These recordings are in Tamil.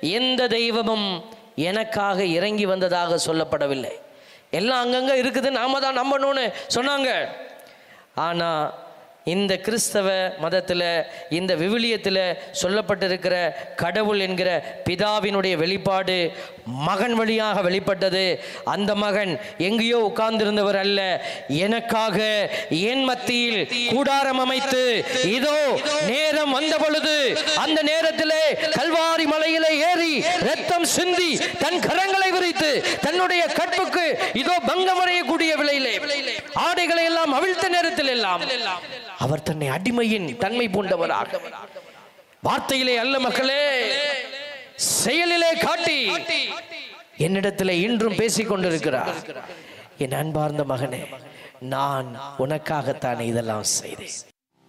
எந்த தெய்வமும் எனக்காக இறங்கி வந்ததாக சொல்லப்படவில்லை எல்லாம் அங்கங்கே இருக்குது நாம தான் நம்பணும்னு சொன்னாங்க ஆனால் இந்த கிறிஸ்தவ மதத்தில் இந்த விவிலியத்தில் சொல்லப்பட்டிருக்கிற கடவுள் என்கிற பிதாவினுடைய வெளிப்பாடு மகன் வழியாக வெளிப்பட்டது அந்த மகன் எங்கேயோ உட்கார்ந்திருந்தவர் அல்ல எனக்காக என் மத்தியில் கூடாரம் அமைத்து இதோ நேரம் வந்த பொழுது அந்த நேரத்திலே கல்வாரி மலையிலே ஏறி ரத்தம் சிந்தி தன் கரங்களை விரித்து தன்னுடைய கற்புக்கு இதோ பங்கம் அடையக்கூடிய விலையிலே ஆடைகளை எல்லாம் அவிழ்த்த நேரத்தில் எல்லாம் அவர் தன்னை அடிமையின் தன்மை பூண்டவராக வார்த்தையிலே அல்ல மக்களே செயலிலே காட்டி என்னிடத்தில் இன்றும் பேசிக் கொண்டிருக்கிறார் என் அன்பார்ந்த மகனே நான் உனக்காகத்தான் இதெல்லாம் செய்தேன்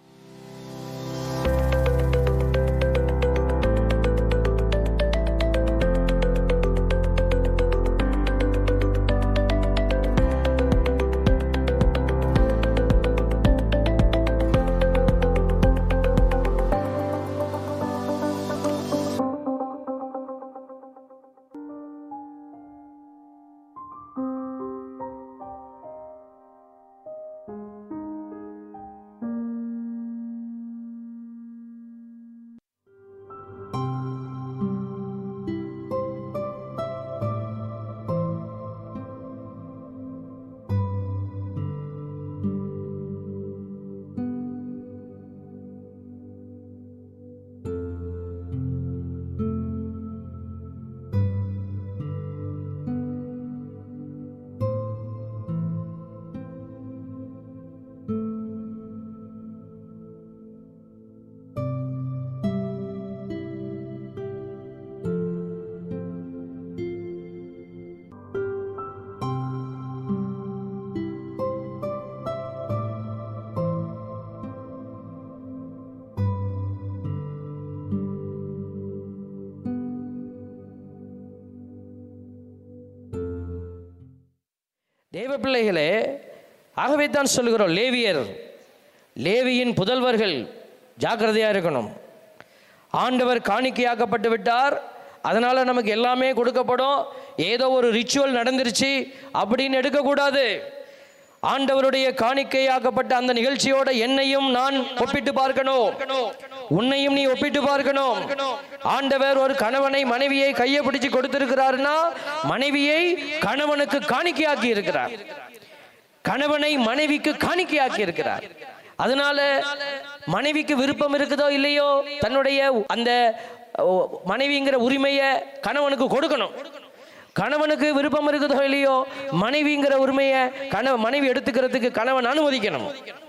தேவ பிள்ளைகளே ஆகவே தான் சொல்கிறோம் லேவியர் லேவியின் புதல்வர்கள் ஜாக்கிரதையாக இருக்கணும் ஆண்டவர் காணிக்கையாக்கப்பட்டு விட்டார் அதனால் நமக்கு எல்லாமே கொடுக்கப்படும் ஏதோ ஒரு ரிச்சுவல் நடந்துருச்சு அப்படின்னு எடுக்கக்கூடாது ஆண்டவருடைய காணிக்கையாக்கப்பட்ட அந்த நிகழ்ச்சியோட என்னையும் நான் ஒப்பிட்டு பார்க்கணும் உன்னையும் நீ ஒப்பிட்டு பார்க்கணும் ஆண்டவர் ஒரு கணவனை மனைவியை கையை பிடிச்சு கொடுத்திருக்கிறாருன்னா மனைவியை கணவனுக்கு காணிக்கையாக்கி இருக்கிறார் கணவனை மனைவிக்கு காணிக்கையாக்கி இருக்கிறார் அதனால மனைவிக்கு விருப்பம் இருக்குதோ இல்லையோ தன்னுடைய அந்த ஓ, மனைவிங்கிற உரிமையை கணவனுக்கு கொடுக்கணும் கணவனுக்கு விருப்பம் இருக்குதோ இல்லையோ மனைவிங்கிற உரிமையை கணவ மனைவி எடுத்துக்கிறதுக்கு கணவன் அனுமதிக்கணும்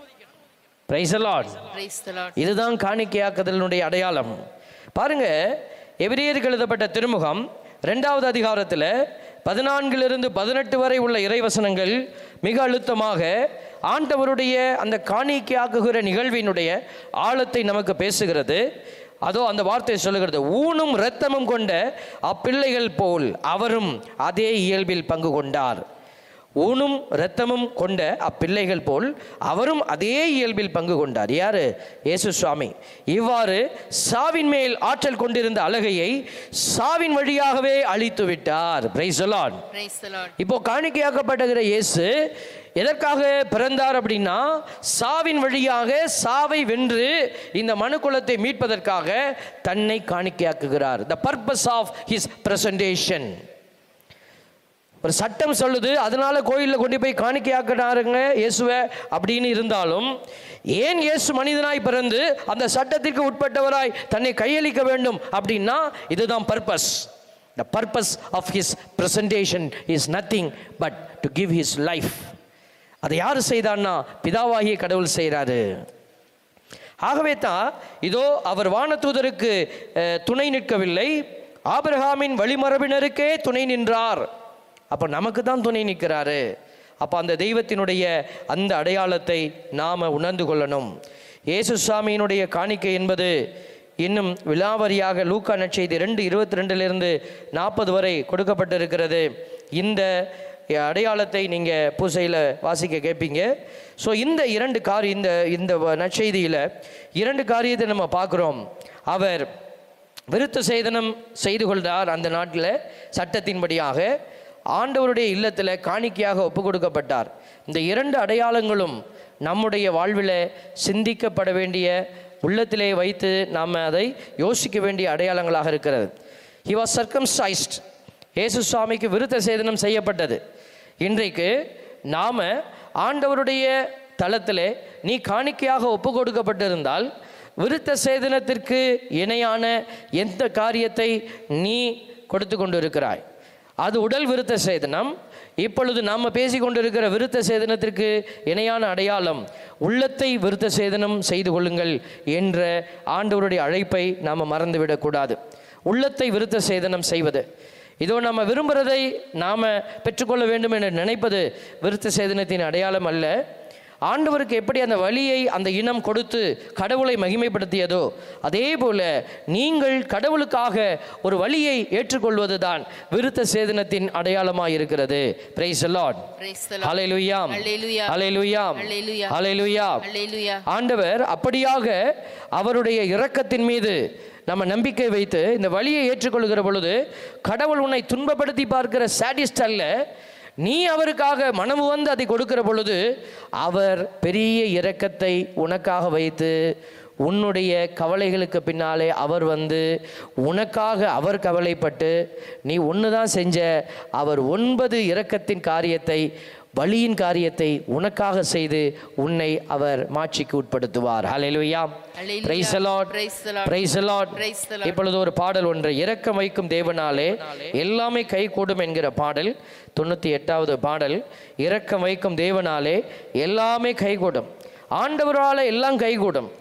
praise Lord Praise the Lord. இதுதான் காணிக்கையாக்குதலினுடைய அடையாளம் பாருங்க எபிரேயருக்கு எழுதப்பட்ட திருமுகம் ரெண்டாவது அதிகாரத்தில் பதினான்கிலிருந்து பதினெட்டு வரை உள்ள இறைவசனங்கள் மிக அழுத்தமாக ஆண்டவருடைய அந்த காணிக்கையாக்குகிற நிகழ்வினுடைய ஆழத்தை நமக்கு பேசுகிறது அதோ அந்த வார்த்தை சொல்லுகிறது ஊனும் இரத்தமும் கொண்ட அப்பிள்ளைகள் போல் அவரும் அதே இயல்பில் பங்கு கொண்டார் ஊனும் இரத்தமும் கொண்ட அப்பிள்ளைகள் போல் அவரும் அதே இயல்பில் பங்கு கொண்டார் யாரு இயேசு சுவாமி இவ்வாறு சாவின் மேல் ஆற்றல் கொண்டிருந்த அழகையை சாவின் வழியாகவே அழித்து விட்டார் பிரைஸ் Praise the Lord. இப்போ காணிக்கையாக்கப்படுகிற இயேசு எதற்காக பிறந்தார் அப்படின்னா சாவின் வழியாக சாவை வென்று இந்த மனுக்குலத்தை மீட்பதற்காக தன்னை காணிக்கையாக்குகிறார் the purpose of his presentation ஒரு சட்டம் சொல்லுது அதனால கோயிலில் கொண்டு போய் காணிக்கையாக்கினாருங்க இயேசுவை அப்படின்னு இருந்தாலும் ஏன் இயேசு மனிதனாய் பிறந்து அந்த சட்டத்திற்கு உட்பட்டவராய் தன்னை கையளிக்க வேண்டும் அப்படின்னா இதுதான் purpose the purpose of his presentation is nothing but to give his life அதை யார் செய்தான்னா பிதாவாகிய கடவுள் செய்கிறாரு ஆகவே தான் இதோ அவர் வானதூதருக்கு அஹ், துணை நிற்கவில்லை ஆபிரகாமின் வழிமரபினருக்கே துணை நின்றார் அப்போ நமக்கு தான் துணை நிற்கிறாரு அப்போ அந்த தெய்வத்தினுடைய அந்த அடையாளத்தை நாம் உணர்ந்து கொள்ளணும் இயேசு சுவாமியினுடைய காணிக்கை என்பது இன்னும் விலாவரியாக லூக்கா நற்செய்தி ரெண்டு இருபத்தி ரெண்டிலிருந்து நாற்பது வரை கொடுக்கப்பட்டிருக்கிறது இந்த அடையாளத்தை நீங்கள் பூசையில் வாசிக்க கேட்பீங்க ஸோ இந்த இரண்டு காரி இந்த இந்த நற்செய்தியில் இரண்டு காரியத்தை நம்ம பார்க்குறோம் அவர் விருத்த சேதனம் செய்து கொள்கிறார் அந்த நாட்டில் சட்டத்தின்படியாக ஆண்டவருடைய இல்லத்தில் காணிக்கையாக ஒப்பு கொடுக்கப்பட்டார் இந்த இரண்டு அடையாளங்களும் நம்முடைய வாழ்வில் சிந்திக்கப்பட வேண்டிய உள்ளத்திலே வைத்து நாம் அதை யோசிக்க வேண்டிய அடையாளங்களாக இருக்கிறது ஹி வாஸ் சர்க்கம்ஸ்டைஸ்ட் இயேசு சுவாமிக்கு விருத்த சேதனம் செய்யப்பட்டது இன்றைக்கு நாம் ஆண்டவருடைய தளத்திலே நீ காணிக்கையாக ஒப்பு கொடுக்கப்பட்டிருந்தால் விருத்த சேதனத்திற்கு இணையான எந்த காரியத்தை நீ கொடுத்து கொண்டிருக்கிறாய் அது உடல் விருத்த சேதனம் இப்பொழுது நாம் பேசி கொண்டிருக்கிற விருத்த சேதனத்திற்கு இணையான அடையாளம் உள்ளத்தை விருத்த சேதனம் செய்து கொள்ளுங்கள் என்ற ஆண்டவருடைய அழைப்பை நாம் மறந்துவிடக்கூடாது உள்ளத்தை விருத்த சேதனம் செய்வது இதோ நம்ம விரும்புகிறதை நாம் பெற்றுக்கொள்ள வேண்டும் என்று நினைப்பது விருத்த சேதனத்தின் அடையாளம் அல்ல ஆண்டவருக்கு எப்படி அந்த வழியை அந்த இனம் கொடுத்து கடவுளை மகிமைப்படுத்தியதோ அதே போல நீங்கள் கடவுளுக்காக ஒரு வழியை ஏற்றுக்கொள்வது தான் விருத்த சேதனத்தின் அடையாளமாக இருக்கிறது praise Lord Praise the Lord. ஹalleluya Hallelujah. ஹalleluya Hallelujah. ஹalleluya Hallelujah. ஆண்டவர் அப்படியாக அவருடைய இரக்கத்தின் மீது நம்ம நம்பிக்கை வைத்து இந்த வழியை ஏற்றுக்கொள்கிற பொழுது கடவுள் உன்னை துன்பப்படுத்தி பார்க்கிற சாடிஸ்ட் அல்ல நீ அவருக்காக மனமு வந்து அதை கொடுக்கிற பொழுது அவர் பெரிய இரக்கத்தை உனக்காக வைத்து உன்னுடைய கவலைகளுக்கு பின்னாலே அவர் வந்து உனக்காக அவர் கவலைப்பட்டு நீ ஒன்று தான் செஞ்ச அவர் ஒன்பது இரக்கத்தின் காரியத்தை வழியின் காரியத்தை உனக்காக செய்து உன்னை அவர் மாட்சிக்கு உட்படுத்துவார் ஹalleluya Hallelujah. praise the lord Praise the Lord. praise the lord Praise the Lord. இப்பொழுது ஒரு பாடல் ஒன்று இரக்கம் வைக்கும் தேவனாலே எல்லாமே கைகூடும் என்கிற பாடல் தொண்ணூற்றி எட்டாவது பாடல் இரக்கம் வைக்கும் தேவனாலே எல்லாமே கைகூடும் ஆண்டவரால் எல்லாம் கைகூடும்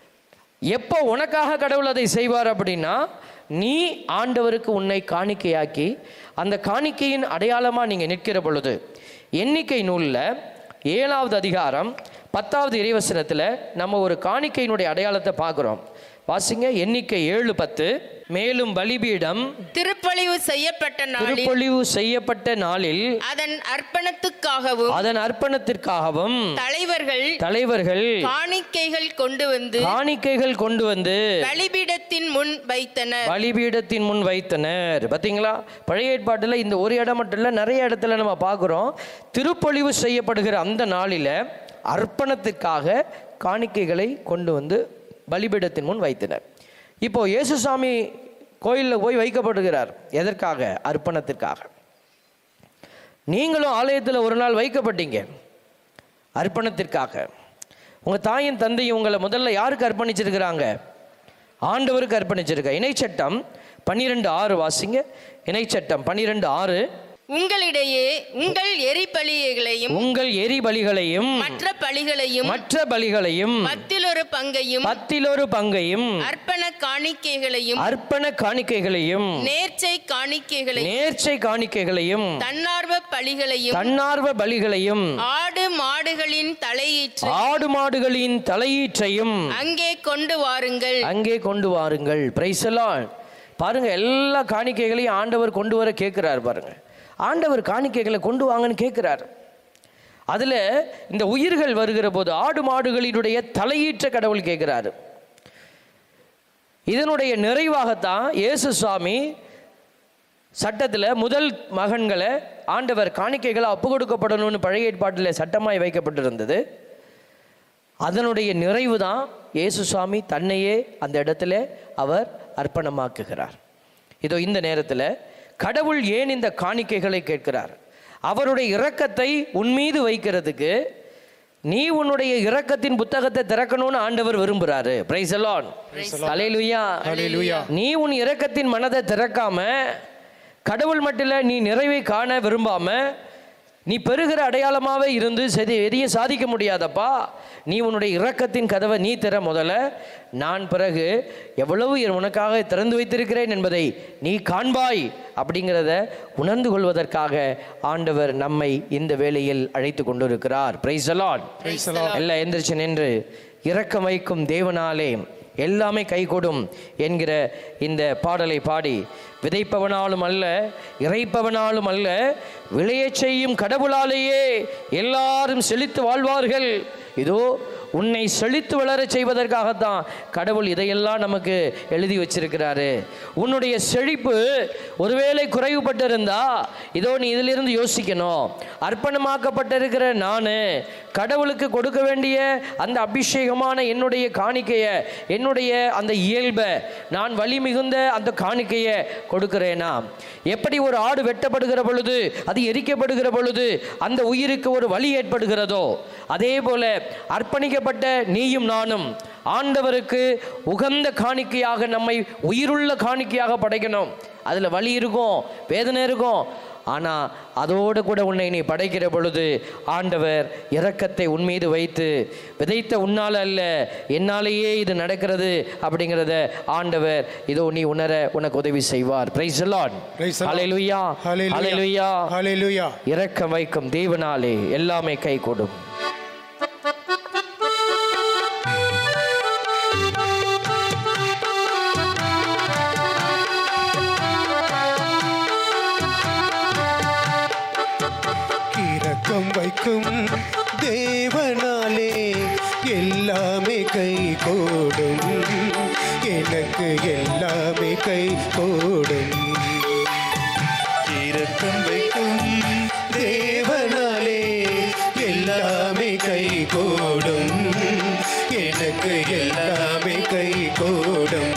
எப்போ உனக்காக கடவுள் அதை செய்வார் அப்படின்னா நீ ஆண்டவருக்கு உன்னை காணிக்கையாக்கி அந்த காணிக்கையின் அடையாளமாக நீங்கள் நிற்கிற பொழுது எண்ணிக்கை நூலில் ஏழாவது அதிகாரம் பத்தாவது இறைவசனத்தில் நம்ம ஒரு காணிக்கையினுடைய அடையாளத்தை பார்க்குறோம் வாசிங்க எண்ணிக்கை ஏழு பத்து மேலும் பலிபீடம் திருப்பலிவு செய்யப்பட்ட நாளில் திருப்பொழிவு செய்யப்பட்ட நாளில் அதன் அர்ப்பணத்துக்காகவும் அதன் அர்ப்பணத்திற்காகவும் தலைவர்கள் தலைவர்கள் காணிக்கைகள் கொண்டு வந்து காணிக்கைகள் கொண்டு வந்து பலிபீடத்தின் முன் வைத்தனர் பலிபீடத்தின் முன் வைத்தனர் பார்த்தீங்களா பழைய ஏற்பாட்டில் இந்த ஒரு இடம் மட்டும் இல்லை நிறைய இடத்துல நம்ம பார்க்குறோம் திருப்பொழிவு செய்யப்படுகிற அந்த நாளில் அர்ப்பணத்துக்காக காணிக்கைகளை கொண்டு வந்து பலிபீடத்தின் முன் வைத்தனர் இப்போ இயேசுசாமி கோயிலில் போய் வைக்கப்படுகிறார் எதற்காக அர்ப்பணத்திற்காக நீங்களும் ஆலயத்தில் ஒரு நாள் வைக்கப்பட்டீங்க அர்ப்பணத்திற்காக உங்கள் தாயின் தந்தையும் உங்களை முதல்ல யாருக்கு அர்ப்பணிச்சிருக்கிறாங்க ஆண்டவருக்கு அர்ப்பணிச்சிருக்க இணைச்சட்டம் பன்னிரெண்டு ஆறு வாசிங்க இணைச்சட்டம் பன்னிரெண்டு ஆறு உங்களிடையே உங்கள் எரிபலிகளையும் உங்கள் எரி பலிகளையும் மற்ற பலிகளையும் மற்ற பலிகளையும் பத்திலொரு பங்கையும் பத்திலொரு பங்கையும் அர்ப்பண காணிக்கைகளையும் அர்ப்பண காணிக்கைகளையும் நேர்ச்சை காணிக்கைகளையும் நேர்ச்சை காணிக்கைகளையும் தன்னார்வ பலிகளையும் தன்னார்வ பலிகளையும் ஆடு மாடுகளின் தலையீற்றை ஆடு மாடுகளின் தலையீற்றையும் அங்கே கொண்டு வாருங்கள் அங்கே கொண்டு வாருங்கள் பிரைசலான் பாருங்க எல்லா காணிக்கைகளையும் ஆண்டவர் கொண்டு வர கேட்கிறார் பாருங்க ஆண்டவர் காணிக்கைகளை கொண்டு வாங்கன்னு கேட்கிறார் அதில் இந்த உயிர்கள் வருகிற போது ஆடு மாடுகளினுடைய தலையீற்ற கடவுள் கேட்கிறாரு இதனுடைய நிறைவாகத்தான் இயேசு சுவாமி சட்டத்தில் முதல் மகன்களை ஆண்டவர் காணிக்கைகளை ஒப்பு கொடுக்கப்படணும்னு பழைய ஏற்பாட்டில் சட்டமாய் வைக்கப்பட்டிருந்தது அதனுடைய நிறைவு தான் இயேசு சுவாமி தன்னையே அந்த இடத்துல அவர் அர்ப்பணமாக்குகிறார் இதோ இந்த நேரத்தில் கடவுள் ஏன் இந்த காணிக்கைகளை கேட்கிறார் அவருடைய இரக்கத்தை உன் மீது வைக்கிறதுக்கு நீ உன்னுடைய இரக்கத்தின் புத்தகத்தை திறக்கணும்னு ஆண்டவர் விரும்புறாரு பிரைஸ் அலான் அலையிலுயா நீ உன் இரக்கத்தின் மனதை திறக்காம கடவுள் மட்டில் நீ நிறைவை காண விரும்பாம நீ பெறுகிற அடையாளமாகவே இருந்து சரி எதையும் சாதிக்க முடியாதப்பா நீ உன்னுடைய இரக்கத்தின் கதவை நீ திற முதல்ல நான் பிறகு எவ்வளவு உனக்காக திறந்து வைத்திருக்கிறேன் என்பதை நீ காண்பாய் அப்படிங்கிறத உணர்ந்து கொள்வதற்காக ஆண்டவர் நம்மை இந்த வேளையில் அழைத்து கொண்டிருக்கிறார் பிரைஸ் அலான் எல்லாம் எந்திரிச்சு நின்று இரக்கம் வைக்கும் தேவனாலே எல்லாமே கைகூடும் என்கிற இந்த பாடலை பாடி விதைப்பவனாலும் அல்ல இறைப்பவனாலும் அல்ல விளையச் செய்யும் கடவுளாலேயே எல்லாரும் செழித்து வாழ்வார்கள் இதோ உன்னை செழித்து வளரச் செய்வதற்காகத்தான் கடவுள் இதையெல்லாம் நமக்கு எழுதி வச்சிருக்கிறாரு உன்னுடைய செழிப்பு ஒருவேளை குறைவுபட்டிருந்தா இதோ நீ இதிலிருந்து யோசிக்கணும் அர்ப்பணமாக்கப்பட்டிருக்கிற நான் கடவுளுக்கு கொடுக்க வேண்டிய அந்த அபிஷேகமான என்னுடைய காணிக்கையை என்னுடைய அந்த இயல்பை நான் வலி மிகுந்த அந்த காணிக்கையை கொடுக்கிறேனா எப்படி ஒரு ஆடு வெட்டப்படுகிற பொழுது அது எரிக்கப்படுகிற பொழுது அந்த உயிருக்கு ஒரு வலி ஏற்படுகிறதோ அதே போல அர்ப்பணிக்கப்பட்ட நீயும் நானும் ஆண்டவருக்கு உகந்த காணிக்கையாக நம்மை உயிருள்ள காணிக்கையாக படைக்கணும் அதில் வலி இருக்கும் வேதனை இருக்கும் ஆனால் அதோடு கூட உன்னை நீ படைக்கிற பொழுது ஆண்டவர் இரக்கத்தை உன் மீது வைத்து விதைத்த உன்னால் அல்ல என்னாலேயே இது நடக்கிறது அப்படிங்கிறத ஆண்டவர் இதோ நீ உணர உனக்கு உதவி செய்வார் praise Lord Praise the Lord. ஹalleluya Hallelujah. ஹalleluya Hallelujah. இரக்கம் வைக்கும் தேவனாலே எல்லாமே கை கொடும் இரக்கம் வைக்கும் தேவனாலே எல்லாமே கை கூடும் எனக்கு எல்லாமே கை கூடும் இரக்கம் வைக்கும் தேவனாலே எல்லாமே கை கூடும் எனக்கு எல்லாமே கை கூடும்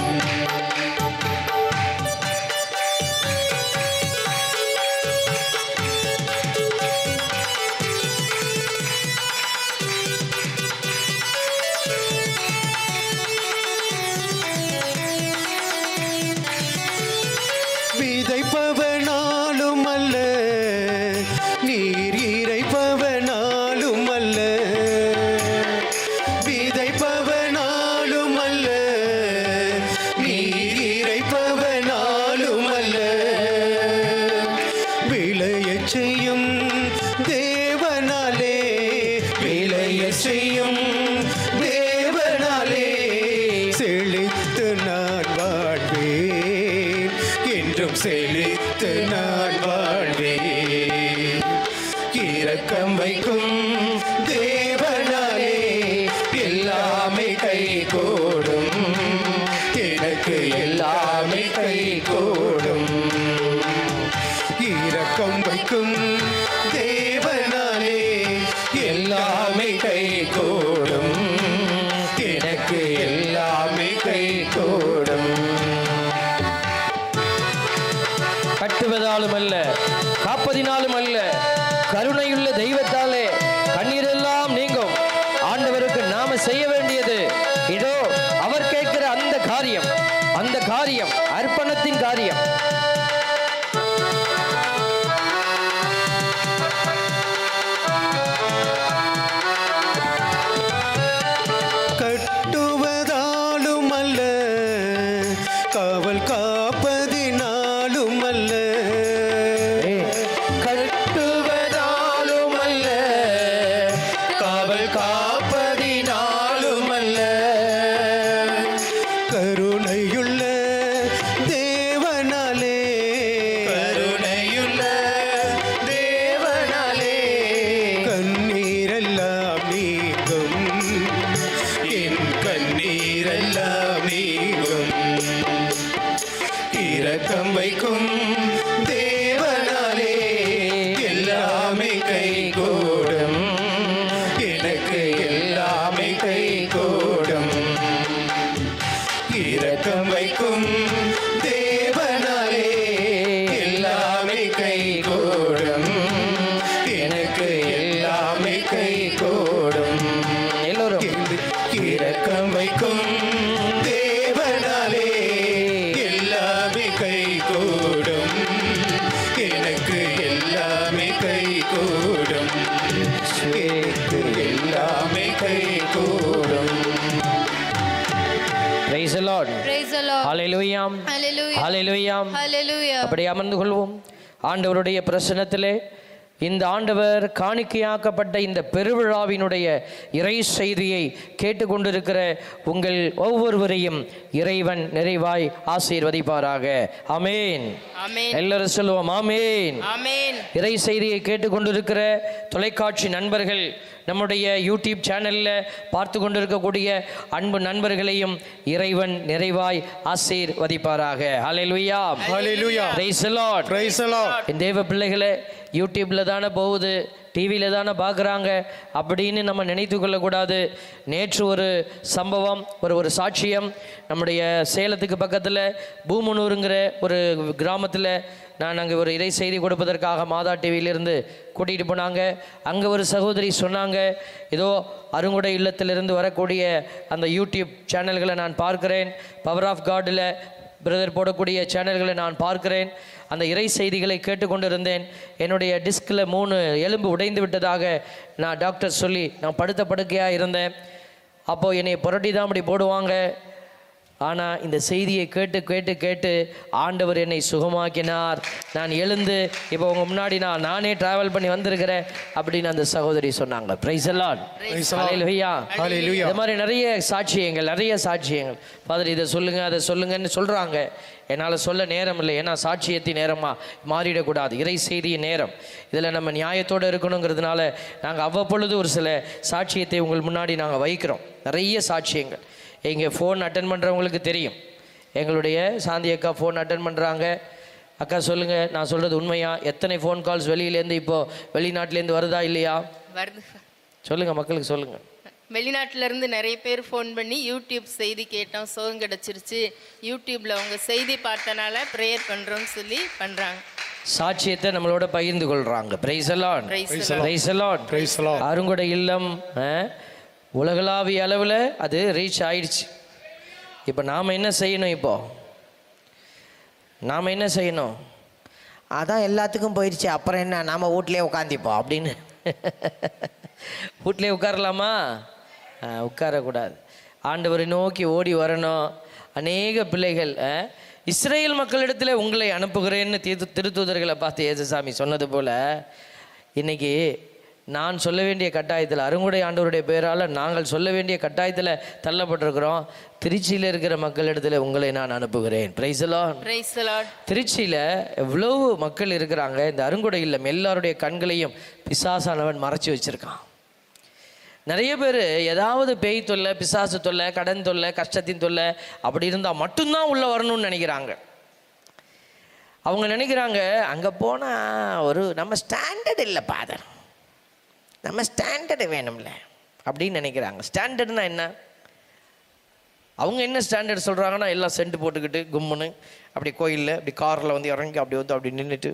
விதைப்பவனாலும் அல்ல நீர் இறைப்பவனாலும் அல்ல விதைப்பவனாலும் அல்ல நீர் இறைப்பவனாலும் அல்ல விளையச் செய்யும் தேவனாலே விளையச் செய்யும் தேவனாலே செழித்து நான் வாழ்வேன் என்றும் செழித்து நான் வாழ்வேன் இரக்கம் வைக்கும் தேவனாலே எல்லாமே கை கூடும் எனக்கு எல்லாமே கை கூடும் இரக்கம் வைக்கும் தேவனாலே எல்லாமே கை கூடும் எனக்கு எல்லாமே கை கூடும் கட்டுவதாலும் அல்ல காப்பதினாலும் அல்ல கருணையுள்ள தெய்வத்தாலே கண்ணீரெல்லாம் நீங்கும் ஆண்டவருக்கு நாம செய்ய வேண்டியது இதோ அவர் கேட்கிற அந்த காரியம் அந்த காரியம் அர்ப்பணத்தின் காரியம் கட்டுவதாலும் அல்ல காவல் காப்பதினாலும் அல்ல ஏய், கட்டுவதாலும் அல்ல காவல் காப்பதினாலும் அல்ல கருணையுள்ள தேவனாலே கருணையுள்ள தேவனாலே கண்ணீரெல்லாம் நீங்கும் என் கண்ணீரெல்லாம் நீங்கும் இரக்கம் வைக்கும் தேவனாலே எல்லாமே கை கூடும் எனக்கு எல்லாமே கை கூடும் இரக்கம் வைக்கும் தேவனாலே எல்லாமே கை கூடும் எனக்கு எல்லாமே கை கூடும் எல்லோரும் இரக்கம் வைக்கும் தேவனாலே எல்லாமே கை கூடும் எனக்கு எல்லாமே கை கூடும் எனக்கு எல்லாமே கை கூடும் Praise the Lord. Praise the Lord. Hallelujah. Hallelujah. Hallelujah. Hallelujah. அப்படி அமர்ந்து கொள்வோம் ஆண்டவருடைய பிரசனத்திலே இந்த ஆண்டவர் காணிக்கையாக்கப்பட்ட இந்த பெருவிழாவினுடைய இறை செய்தியை கேட்டுக்கொண்டிருக்கிற உங்கள் ஒவ்வொருவரையும் இறைவன் நிறைவாய் ஆசீர்வதிப்பாராக ஆமேன் ஆமென் எல்லாரும் சொல்லுவோம் ஆமேன் ஆமென் இறை செய்தியை கேட்டுக்கொண்டிருக்கிற தொலைக்காட்சி நண்பர்கள் நம்முடைய யூடியூப் சேனலில் பார்த்து கொண்டிருக்கக்கூடிய அன்பு நண்பர்களையும் இறைவன் நிறைவாய் ஆசீர்வதிப்பாராக ஹalleluya Hallelujah. praise the lord Praise the Lord. என் தேவ பிள்ளைகளே யூடியூப்பில் தானே போகுது டிவியில் தானே பார்க்குறாங்க அப்படின்னு நம்ம நினைத்து கொள்ளக்கூடாது நேற்று ஒரு சம்பவம் ஒரு ஒரு சாட்சியம் நம்முடைய சேலத்துக்கு பக்கத்தில் பூமனூருங்கிற ஒரு கிராமத்தில் நான் அங்கே ஒரு இறை செய்தி கொடுப்பதற்காக மாதா டிவியிலிருந்து கூட்டிகிட்டு போனாங்க அங்கே ஒரு சகோதரி சொன்னாங்க ஏதோ அருங்குடை இல்லத்திலிருந்து வரக்கூடிய அந்த யூடியூப் சேனல்களை நான் பார்க்கிறேன் பவர் ஆஃப் காடில் பிரதர் போடக்கூடிய சேனல்களை நான் பார்க்கிறேன் அந்த இறை செய்திகளை கேட்டுக்கொண்டிருந்தேன் என்னுடைய டிஸ்கில் மூணு எலும்பு உடைந்து விட்டதாக நான் டாக்டர் சொல்லி நான் படுத்த படுக்கையாக இருந்தேன் அப்போது என்னை புரட்டி தான் அப்படி போடுவாங்க ஆனால் இந்த செய்தியை கேட்டு கேட்டு கேட்டு ஆண்டவர் என்னை சுகமாக்கினார் நான் எழுந்து இப்போ உங்கள் முன்னாடி நான் நானே ட்ராவல் பண்ணி வந்திருக்கிறேன் அப்படின்னு அந்த சகோதரி சொன்னாங்க பிரைஸ் எல்லாம் Praise the Lord. Hallelujah. இந்த மாதிரி நிறைய சாட்சியங்கள் நிறைய சாட்சியங்கள் ஃபாதர் இதை சொல்லுங்க அதை சொல்லுங்கன்னு சொல்றாங்க என்னால் சொல்ல நேரம் இல்லை ஏன்னா சாட்சியத்தின் நேரமா மாறிடக்கூடாது இறை செய்தியின் நேரம் இதில் நம்ம நியாயத்தோடு இருக்கணுங்கிறதுனால நாங்கள் அவ்வப்பொழுது ஒரு சில சாட்சியத்தை உங்கள் முன்னாடி நாங்கள் வைக்கிறோம் நிறைய சாட்சியங்கள் இங்கே ஃபோன் அட்டன் பண்ணுறவங்களுக்கு தெரியும் எங்களுடைய சாந்தி அக்கா ஃபோன் அட்டன் பண்ணுறாங்க அக்கா சொல்லுங்கள் நான் சொல்கிறது உண்மையா எத்தனை ஃபோன் கால்ஸ் வெளியிலேருந்து இப்போது வெளிநாட்டிலேருந்து வருதா இல்லையா வருது சொல்லுங்கள் மக்களுக்கு சொல்லுங்கள் வெளிநாட்டுல இருந்து நிறைய பேர் ஃபோன் பண்ணி யூடியூப் செய்தி கேட்டோம் சுகம் கிடைச்சிருச்சு யூடியூப்ல உங்க செய்தி பார்த்தனால ப்ரேயர் பண்றோம்னு சொல்லி பண்றாங்க சாட்சியத்தை நம்மளோட பகிர்ந்து கொள்றாங்க பிரைஸ் எல்லாம் Praise the பிரைஸ் எல்லாம் Praise the Lord. அருங்கொடை இல்லம் அஹ், உலகளாவிய அளவில் அது ரீச் ஆயிடுச்சு இப்போ நாம் என்ன செய்யணும் இப்போ நாம் என்ன செய்யணும் அதான் எல்லாத்துக்கும் போயிடுச்சு அப்புறம் என்ன நாம் வீட்லேயே உட்காந்திப்போம் அப்படின்னு வீட்லேயே உட்காரலாமா ஆ, உட்காரக்கூடாது ஆண்டவரை நோக்கி ஓடி வரணும் அநேக பிள்ளைகள் ஆ, இஸ்ரேல் மக்களிடத்தில் உங்களை அனுப்புகிறேன்னு திரு திருத்தூதர்களை பார்த்து ஏசுசாமி சொன்னது போல இன்னைக்கு நான் சொல்ல வேண்டிய கட்டாயத்தில் அருங்குடை ஆண்டவருடைய பெயரால் நாங்கள் சொல்ல வேண்டிய கட்டாயத்தில் தள்ளப்பட்டிருக்கிறோம் திருச்சியில் இருக்கிற மக்களிடத்தில் உங்களை நான் அனுப்புகிறேன் பிரைசலான் பிரைஸ் லார்ட் திருச்சியில் எவ்வளவு மக்கள் இருக்கிறாங்க இந்த அருங்குடை இல்லம் எல்லாருடைய கண்களையும் பிசாசானவன் மறைச்சி வச்சிருக்கான் நிறைய பேர் ஏதாவது பேய் தொல்லை பிசாசு தொல்லை கடன் தொல்லை கஷ்டத்தின் தொல்லை அப்படி இருந்தால் மட்டும்தான் உள்ளே வரணும்னு நினைக்கிறாங்க அவங்க நினைக்கிறாங்க அங்கே போனால் ஒரு நம்ம ஸ்டாண்டர்ட் இல்லை பாதர் நம்ம ஸ்டாண்டர்டு வேணும்ல அப்படின்னு நினைக்கிறாங்க ஸ்டாண்டர்ட்னா என்ன அவங்க என்ன ஸ்டாண்டர்ட் சொல்கிறாங்கன்னா எல்லாம் சென்ட் போட்டுக்கிட்டு கும்முன்னு அப்படி கோயிலில் அப்படி காரில் வந்து இறங்கி அப்படி வந்து அப்படி நின்றுட்டு